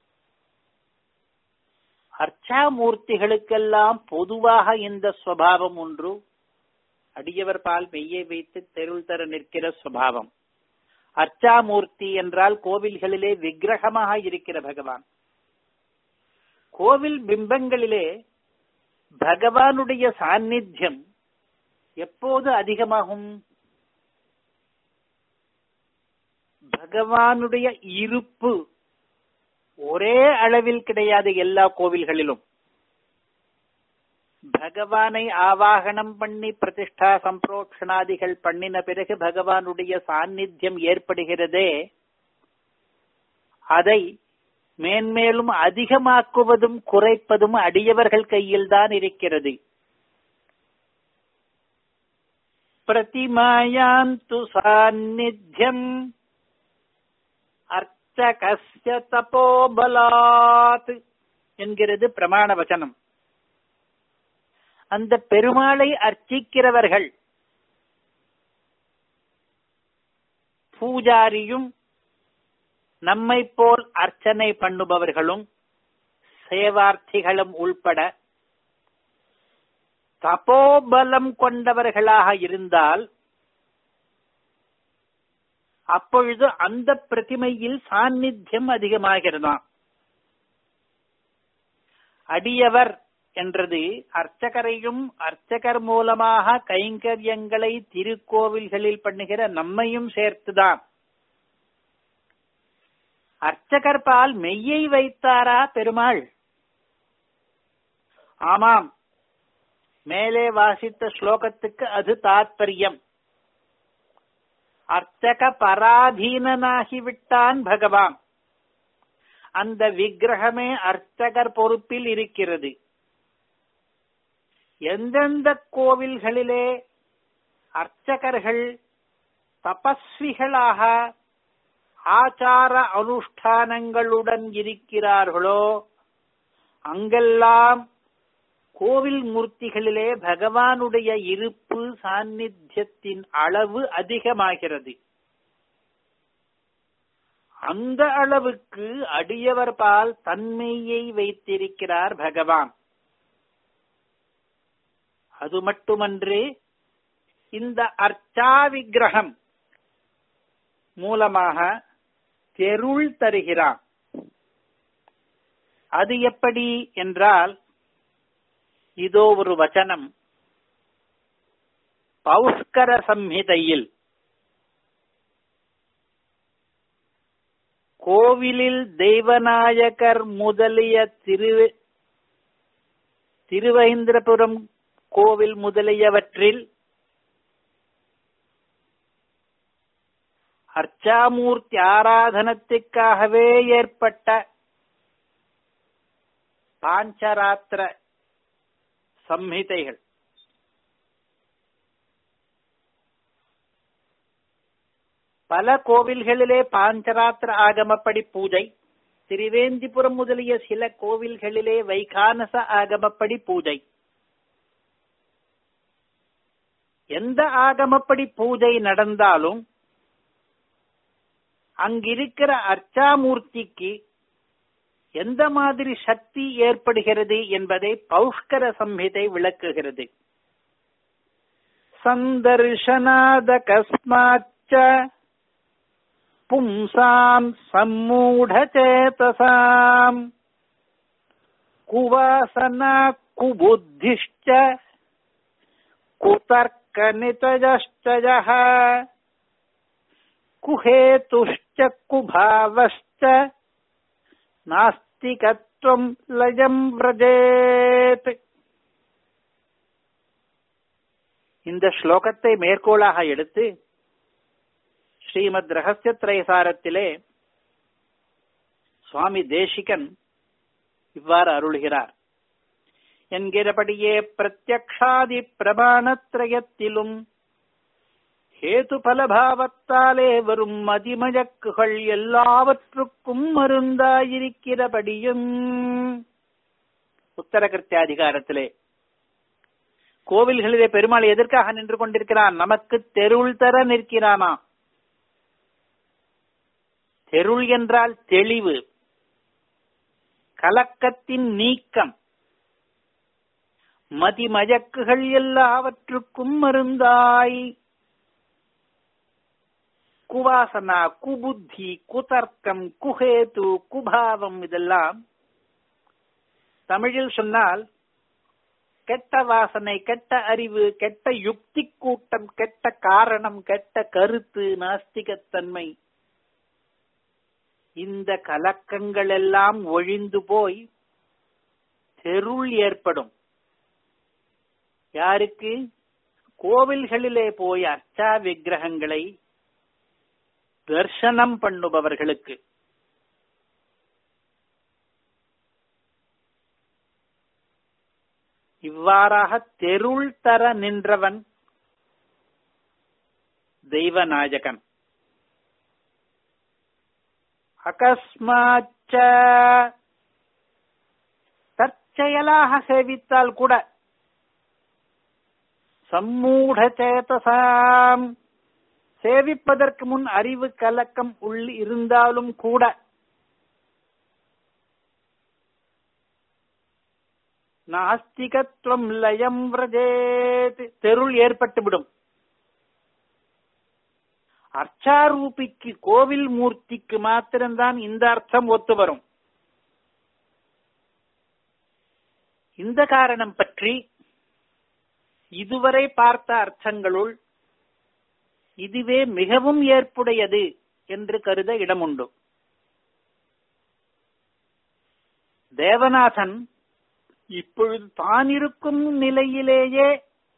அர்ச்சாமூர்த்திகளுக்கெல்லாம் பொதுவாக இந்த சுவாவம் ஒன்று அடியவர் பால் மெய்யை வைத்து தெருள் தர நிற்கிற சுவாவம் அர்ச்சாமூர்த்தி என்றால் கோவில்களிலே விக்கிரகமாக இருக்கிற பகவான் கோவில் பிம்பங்களிலே பகவானுடைய சாநித்தியம் எப்போது அதிகமாகும் பகவானுடைய இருப்பு ஒரே அளவில் கிடையாது எல்லா கோவில்களிலும் பகவானை ஆவாகனம் பண்ணி பிரதிஷ்டா சம்பிரோக்ஷணாதிகள் பண்ணின பிறகு பகவானுடைய சாநித்தியம் ஏற்படுகிறதே அதை மேன்மேலும் அதிகமாக்குவதும் குறைப்பதும் அடியவர்கள் கையில் தான் இருக்கிறது பிரதிமாயாந்து சாநித்தியம் அர்ச்சகஸ்ய தபோபலாத் என்கிறது பிரமாண வச்சனம் அந்த பெருமாளை அர்ச்சிக்கிறவர்கள் பூஜாரியும் நம்மை போல் அர்ச்சனை பண்ணுபவர்களும் சேவார்த்திகளும் உள்பட தபோபலம் கொண்டவர்களாக இருந்தால் அப்பொழுது அந்த பிரதிமையில் சாநித்தியம் அதிகமாகிறதாம் அடியவர் என்றது அர்ச்சகரையும் அர்ச்சகர் மூலமாக கைங்கரியங்களை திருக்கோவில்களில் பண்ணுகிற நம்மையும் சேர்த்துதான் அர்ச்சகர் பால் மெய்யை வைத்தாரா பெருமாள் ஆமாம் மேலே வாசித்த ஸ்லோகத்துக்கு அது தாத்பரியம் அர்ச்சக பராதீனனாகிவிட்டான் பகவான் அந்த விக்கிரகமே அர்ச்சகர் பொறுப்பில் இருக்கிறது எந்தெந்த கோவில்களிலே அர்ச்சகர்கள் தபஸ்விகளாக ஆச்சார அனுஷ்டானங்களுடன் இருக்கிறார்களோ அங்கெல்லாம் கோவில் மூர்த்திகளிலே பகவானுடைய இருப்பு சாநித்தியத்தின் அளவு அதிகமாகிறது அந்த அளவுக்கு அடியவர் பால் தன்மையை வைத்திருக்கிறார் பகவான் அது மட்டுமன்று இந்த அர்ச்சா விக்கிரகம் மூலமாக தெருள் தருகிறான் அது எப்படி என்றால் இதோ ஒரு வச்சனம் பௌஷ்கர சம்ஹிதையில் கோவிலில் தெய்வநாயகர் முதலிய திரு திருவேந்திரபுரம் கோவில் முதலியவற்றில் அர்ச்சாமூர்த்தி ஆராதனத்துக்காகவே ஏற்பட்ட பாஞ்சராத்திர சம்ஹிதைகள் பல கோவில்களிலே பாஞ்சராத்திர ஆகமப்படி பூஜை திருவேந்திபுரம் முதலிய சில கோவில்களிலே வைகானச ஆகமப்படி பூஜை எந்த ஆகமப்படி பூஜை நடந்தாலும் அங்கிருக்கிற அர்ச்சாமூர்த்திக்கு எந்த மாதிரி சக்தி ஏற்படுகிறது என்பதை பௌஷ்கர சம்ஹிதை விளக்குகிறது சந்தர்ஷனாத கஸ்மாச்ச பும்சாம் சம்மூடச்சேதசாம் குவாசனா குபுத்திஷ்ட குதர்க்கநிதஜஷ்டஜः குஹேதுஷ்ட குபாவश्च நாஸ்திகத்வம் லயம் விரஜேத் இந்த ஸ்லோகத்தை மேற்கோளாக எடுத்து ஸ்ரீமத் ரகசிய திரைசாரத்திலே சுவாமி தேசிகன் இவ்வாறு அருள்கிறார் என்கிறபடியே பிரத்யக்ஷாதி பிரமாணத்திரயத்திலும் ஹேது பலபாவத்தாலே வரும் மதிமயக்குகள் எல்லாவற்றுக்கும் மருந்தாயிருக்கிறபடியும் உத்தர கிருத்தியாதிகாரத்திலே கோவில்களிலே பெருமாள் எதற்காக நின்று கொண்டிருக்கிறான் நமக்கு தெருள் தர நிற்கிறானா தெருள் என்றால் தெளிவு கலக்கத்தின் நீக்கம் மதிமயக்குகள் எல்லாவற்றுக்கும் மருந்தாய் குவாசனா குபுத்தி குதர்க்கம் குஹேது குபாவம் இதெல்லாம் தமிழில் சொன்னால் கெட்ட வாசனை கெட்ட அறிவு கெட்ட யுக்தி கூட்டம் கெட்ட காரணம் கெட்ட கருத்து நாஸ்திகத்தன்மை இந்த கலக்கங்கள் எல்லாம் ஒழிந்து போய் தெருள் ஏற்படும் யாருக்கு கோவில்களிலே போய் அர்ச்சா விக்கிரகங்களை தர்சனம் பண்ணுபவர்களுக்கு இவ்வாறாக தெருள் தர நின்றவன் தெய்வநாயகன் அகஸ்மாச்ச தற்செயலாக சேவித்தால் கூட சம்மூட சேதசாம் சேவிப்பதற்கு முன் அறிவு கலக்கம் உள் இருந்தாலும் கூட நாஸ்திகத்துவம் லயம் விரஜேத் தெருள் ஏற்பட்டுவிடும் அர்ச்சாரூபிக்கு கோவில் மூர்த்திக்கு மாத்திரம்தான் இந்த அர்த்தம் ஒத்து வரும் இந்த காரணம் பற்றி இதுவரை பார்த்த அர்த்தங்களுள் இதுவே மிகவும் ஏற்புடையது என்று கருத இடமுண்டு தேவநாதன் இப்பொழுது தான் இருக்கும் நிலையிலேயே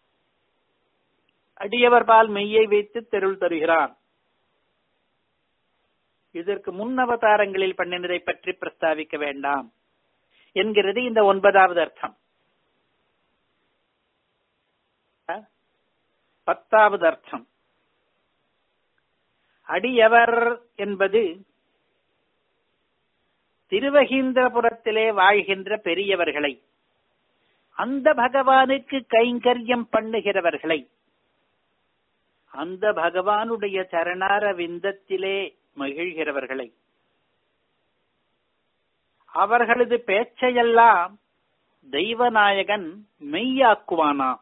அடியவர் பால் மெய்யை வைத்து தெருள் தருகிறான் இதற்கு முன் அவதாரங்களில் பண்ணினதை பற்றி பிரஸ்தாவிக்க வேண்டாம் என்கிறது இந்த ஒன்பதாவது அர்த்தம் பத்தாவது அர்த்தம் அடியவர் என்பது திருவகீந்திரபுரத்திலே வாழ்கின்ற பெரியவர்களை அந்த பகவானுக்கு கைங்கரியம் பண்ணுகிறவர்களை அந்த பகவானுடைய சரணார விந்தத்திலே மகிழ்கிறவர்களை அவர்களது பேச்சையெல்லாம் தெய்வநாயகன் மெய்யாக்குவானா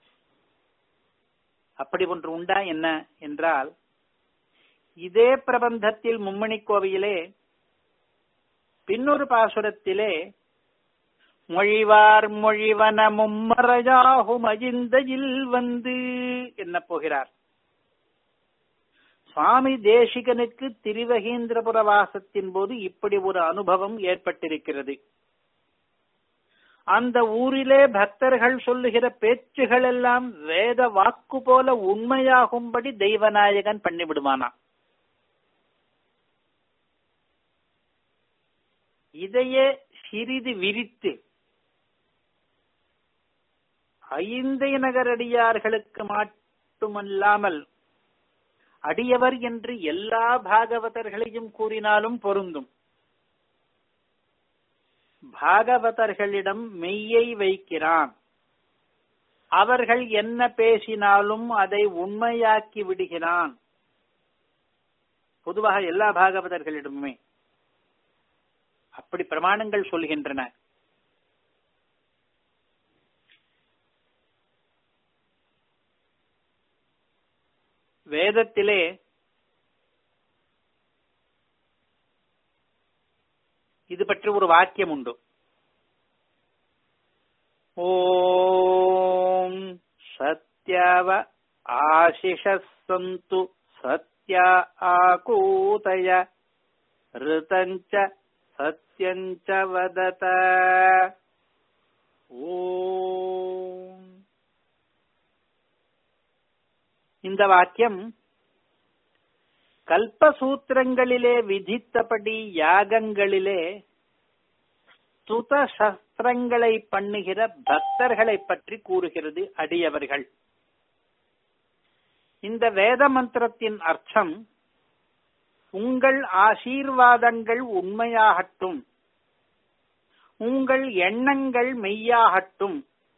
அப்படி ஒன்று உண்டா என்ன என்றால் இதே பிரபந்தத்தில் மும்மணி கோவையிலே பின்னொரு பாசுரத்திலே மொழிவார் மொழிவன மும்மறையாகும் அஜிந்தையில் வந்து என்ன போகிறார் சுவாமி தேசிகனுக்கு திருவகீந்திரபுர வாசத்தின் போது இப்படி ஒரு அனுபவம் ஏற்பட்டிருக்கிறது அந்த ஊரிலே பக்தர்கள் சொல்லுகிற பேச்சுகள் எல்லாம் வேத வாக்கு போல உண்மையாகும்படி தெய்வநாயகன் பண்ணிவிடுவானா இதையே சிறிது விரித்து ஐந்தை நகரடியார்களுக்கு மட்டுமல்லாமல் அடியவர் என்று எல்லா பாகவதர்களையும் கூறினாலும் பொருந்தும் பாகவதர்களிடம் மெய்யை வைக்கிறான் அவர்கள் என்ன பேசினாலும் அதை உண்மையாக்கி விடுகிறான் பொதுவாக எல்லா பாகவதர்களிடமுமே அப்படி பிரமாணங்கள் சொல்கின்றன வேதத்திலே இது பற்றி ஒரு வாக்கியம் உண்டு ஓம் சத்யவ ஆசிஷந்து சத்ய ஆகூதய ரிதஞ்ச சத்யஞ்ச வதத ஓம் இந்த வாக்கியம் கல்பசூத்திரங்களிலே விதித்தபடி யாகங்களிலே ஸ்துத சஸ்திரங்களை பண்ணுகிற பக்தர்களை பற்றி கூறுகிறது அடியவர்கள் இந்த வேத மந்திரத்தின் அர்த்தம் உங்கள் ஆசீர்வாதங்கள் உண்மையாகட்டும் உங்கள் எண்ணங்கள் மெய்யாகட்டும்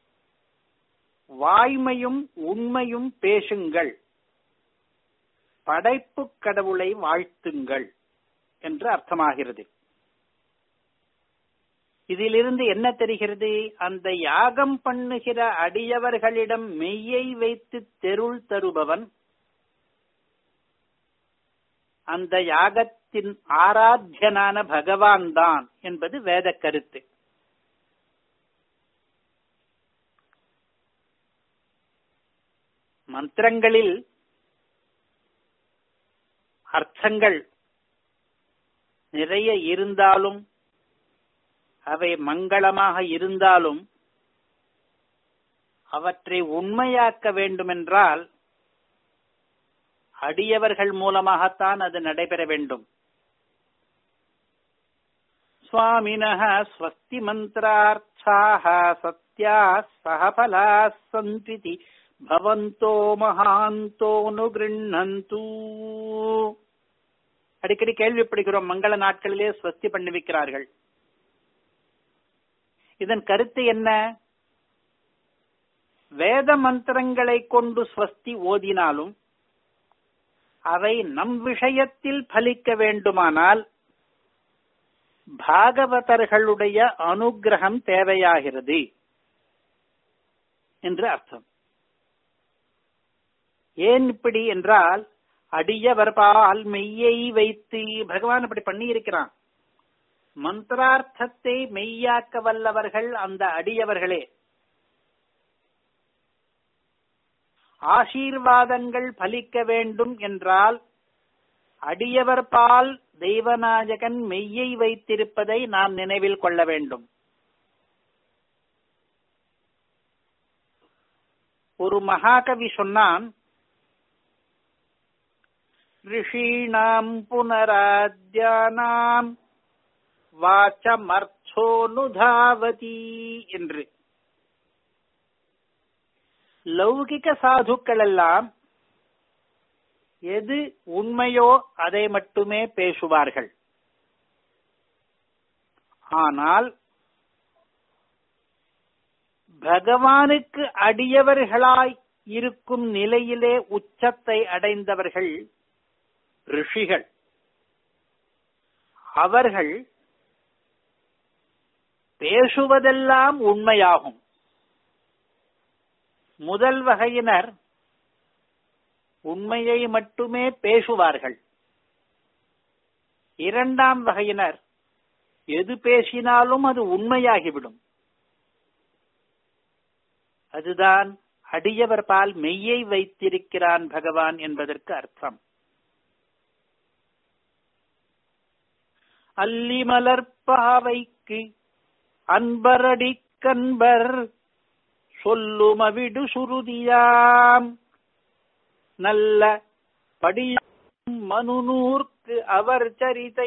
வாய்மையும் உண்மையும் பேசுங்கள் படைப்பு கடவுளை வாழ்த்துங்கள் என்று அர்த்தமாகிறது இதிலிருந்து என்ன தெரிகிறது அந்த யாகம் பண்ணுகிற அடியவர்களிடம் மெய்யை வைத்து தெருள் தருபவன் அந்த யாகத்தின் ஆராத்தியனான பகவான் தான் என்பது வேத கருத்து மந்திரங்களில் அர்த்தங்கள் நிறைய இருந்தாலும் அவை மங்களமாக இருந்தாலும் அவற்றை உண்மையாக்க வேண்டுமென்றால் அடியவர்கள் மூலமாகத்தான் அது நடைபெற வேண்டும் சுவாமினः ஸ்வஸ்தி மந்திரார்த்தாக சத்யா சகபலா சந்திதி பவந்தோ மகாந்தோ நுகிருண்ணந்து அடிக்கடி கேள்விப்படுகிறோம் மங்கள நாட்களிலே ஸ்வஸ்தி பண்ணி வைக்கிறார்கள் இதன் கருத்து என்ன வேத மந்திரங்களை கொண்டு ஸ்வஸ்தி ஓதினாலும் அவை நம் விஷயத்தில் பலிக்க வேண்டுமானால் பாகவதர்களுடைய அனுகிரகம் தேவையாகிறது என்று அர்த்தம் ஏன் இப்படி என்றால் அடியவர் பால் மெய்யை வைத்து பகவான் இப்படி பண்ணி இருக்கிறான் மந்திரார்த்தத்தை மெய்யாக்க வல்லவர்கள் அந்த அடியவர்களே ஆசீர்வாதங்கள் பலிக்க வேண்டும் என்றால் அடியவர் பால் தெய்வநாயகன் மெய்யை வைத்திருப்பதை நாம் நினைவில் கொள்ள வேண்டும் ஒரு மகாகவி சொன்னான் ரிஷீணாம் புனராத்யானாம் வாச்சமர்த்தோனுதாவதி என்று லௌகிக சாதுக்கள் எல்லாம் எது உண்மையோ அதை மட்டுமே பேசுவார்கள் ஆனால் பகவானுக்கு அடியவர்களாய் இருக்கும் நிலையிலே உச்சத்தை அடைந்தவர்கள் ரிஷிகள் அவர்கள் பேசுவதெல்லாம் உண்மையாகும் முதல் வகையினர் உண்மையை மட்டுமே பேசுவார்கள் இரண்டாம் வகையினர் எது பேசினாலும் அது உண்மையாகிவிடும் அதுதான் அடியவர் பால் மெய்யை வைத்திருக்கிறான் பகவான் என்பதற்கு அர்த்தம் அல்லிமலர்பாவைக்கு அன்பரடி கண்பர் சொல்லுமவிடு சுருதியாம் நல்ல படியும் மனுநூர்க்கு அவர் சரிதை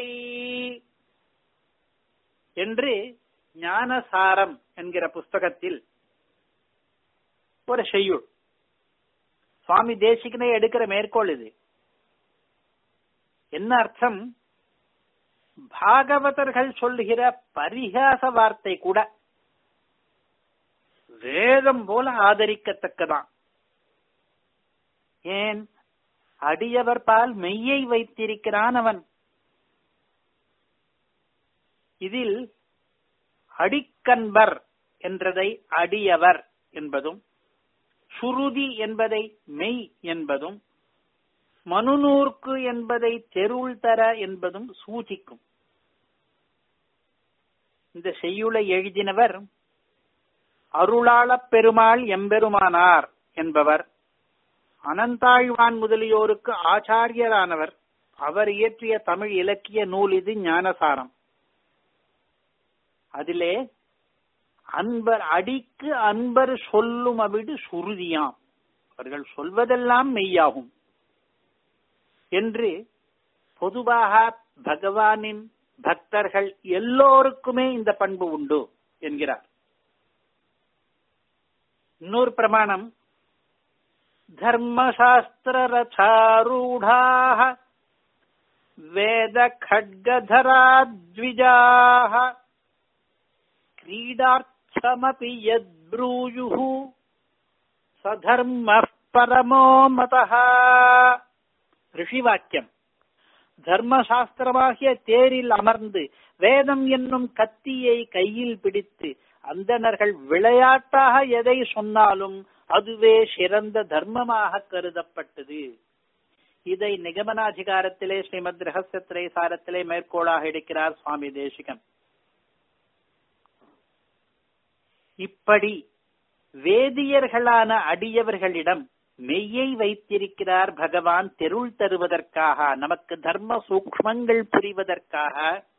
என்று ஞானசாரம் என்கிற புஸ்தகத்தில் ஒரு செய்யுள் சுவாமி தேசிகனை எடுக்கிற மேற்கோள் இது என்ன அர்த்தம் பாகவதர்கள் சொல்லுகிற பரிகாச வார்த்தை கூட வேதம் போல ஆதரிக்கத்தக்கதான் ஏன் அடியவர் பால் மெய்யை வைத்திருக்கிறான் அவன் இதில் அடிக்கன்பர் என்றதை அடியவர் என்பதும் சுருதி என்பதை மெய் என்பதும் மனுநூர்க்கு என்பதை தெருள் தர என்பதும் சூச்சிக்கும் இந்த செய்யுளை எழுதினவர் அருளாளப் பெருமாள் எம்பெருமானார் என்பவர் அனந்தாழ்வான் முதலியோருக்கு ஆச்சாரியரானவர் அவர் இயற்றிய தமிழ் இலக்கிய நூல் இது ஞானசாரம் அதிலே அன்பர் அடிக்கு அன்பர் சொல்லும் அவிடு சுருதியாம் அவர்கள் சொல்வதெல்லாம் மெய்யாகும் என்று பொதுவாக பகவானின் பக்தர்கள் எல்லோருக்குமே இந்த பண்பு உண்டு என்கிறார் இன்னொரு பிரமாணம் தர்மசாஸ்திர ரசாரூடாக வேத खड्गधराद्विजाः क्रीडार्थमपि यद्ब्रूयुः सधर्मः परमो मतः ரிஷிவாக்கியம் தர்மசாஸ்திரமாகிய தேரில் அமர்ந்து வேதம் என்னும் கத்தியை கையில் பிடித்து அந்தணர்கள் விளையாட்டாக எதை சொன்னாலும் அதுவே சிறந்த தர்மமாக கருதப்பட்டது இதை நிகமனாதிகாரத்திலே ஸ்ரீமத் ரகசியத்திரை சாரத்திலே மேற்கோளாக எடுக்கிறார் சுவாமி தேசிகன் இப்படி வேதியர்களான அடியவர்களிடம் மெய்யை வைத்திருக்கிறார் பகவான் தெருள் தருவதற்காக நமக்கு தர்ம சூக்மங்கள் புரிவதற்காக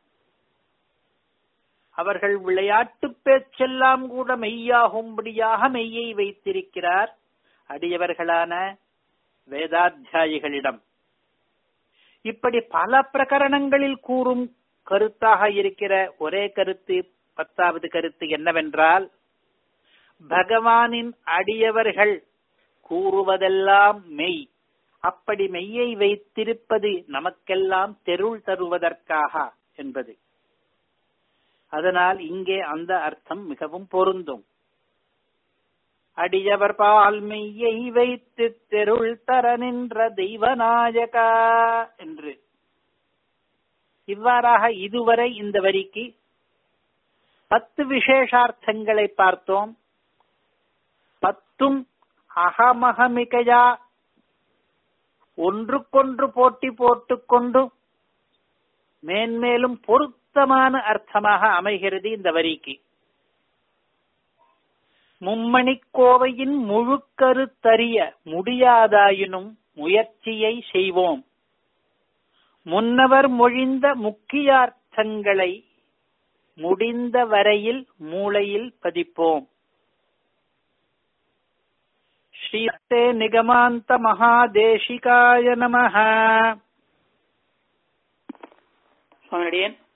அவர்கள் விளையாட்டு பேச்செல்லாம் கூட மெய்யாகும்படியாக மெய்யை வைத்திருக்கிறார் அடியவர்களான வேதாத்தியாயிகளிடம் இப்படி பல பிரகரணங்களில் கூறும் கருத்தாக இருக்கிற ஒரே கருத்து பத்தாவது கருத்து என்னவென்றால் பகவானின் அடியவர்கள் கூறுவதெல்லாம் மெய் அப்படி மெய்யை வைத்திருப்பது நமக்கெல்லாம் தெருள் தருவதற்காக என்பது அதனால் இங்கே அந்த அர்த்தம் மிகவும் பொருந்தும் அடியவர் பால் மெய்யை வைத்து தெருள் தர நின்ற தெய்வநாயகா என்று இவ்வாறாக இதுவரை இந்த வரிக்கு பத்து விசேஷார்த்தங்களை பார்த்தோம் பத்தும் அகமகமிகையா ஒன்றுக்கொன்று போட்டி போட்டுக்கொண்டு மேன்மேலும் பொருத்தமான அர்த்தமாக அமைகிறது இந்த வரிக்கு மும்மணிக்கோவையின் முழுக்கருத்தறிய முடியாதாயினும் முயற்சியை செய்வோம் முன்னவர் மொழிந்த முக்கியார்த்தங்களை முடிந்த வரையில் மூளையில் பதிப்போம் ஸ்ரீஸ்தே நிகமாந்த மகாதேசிகாய நம சுவாமியடியன்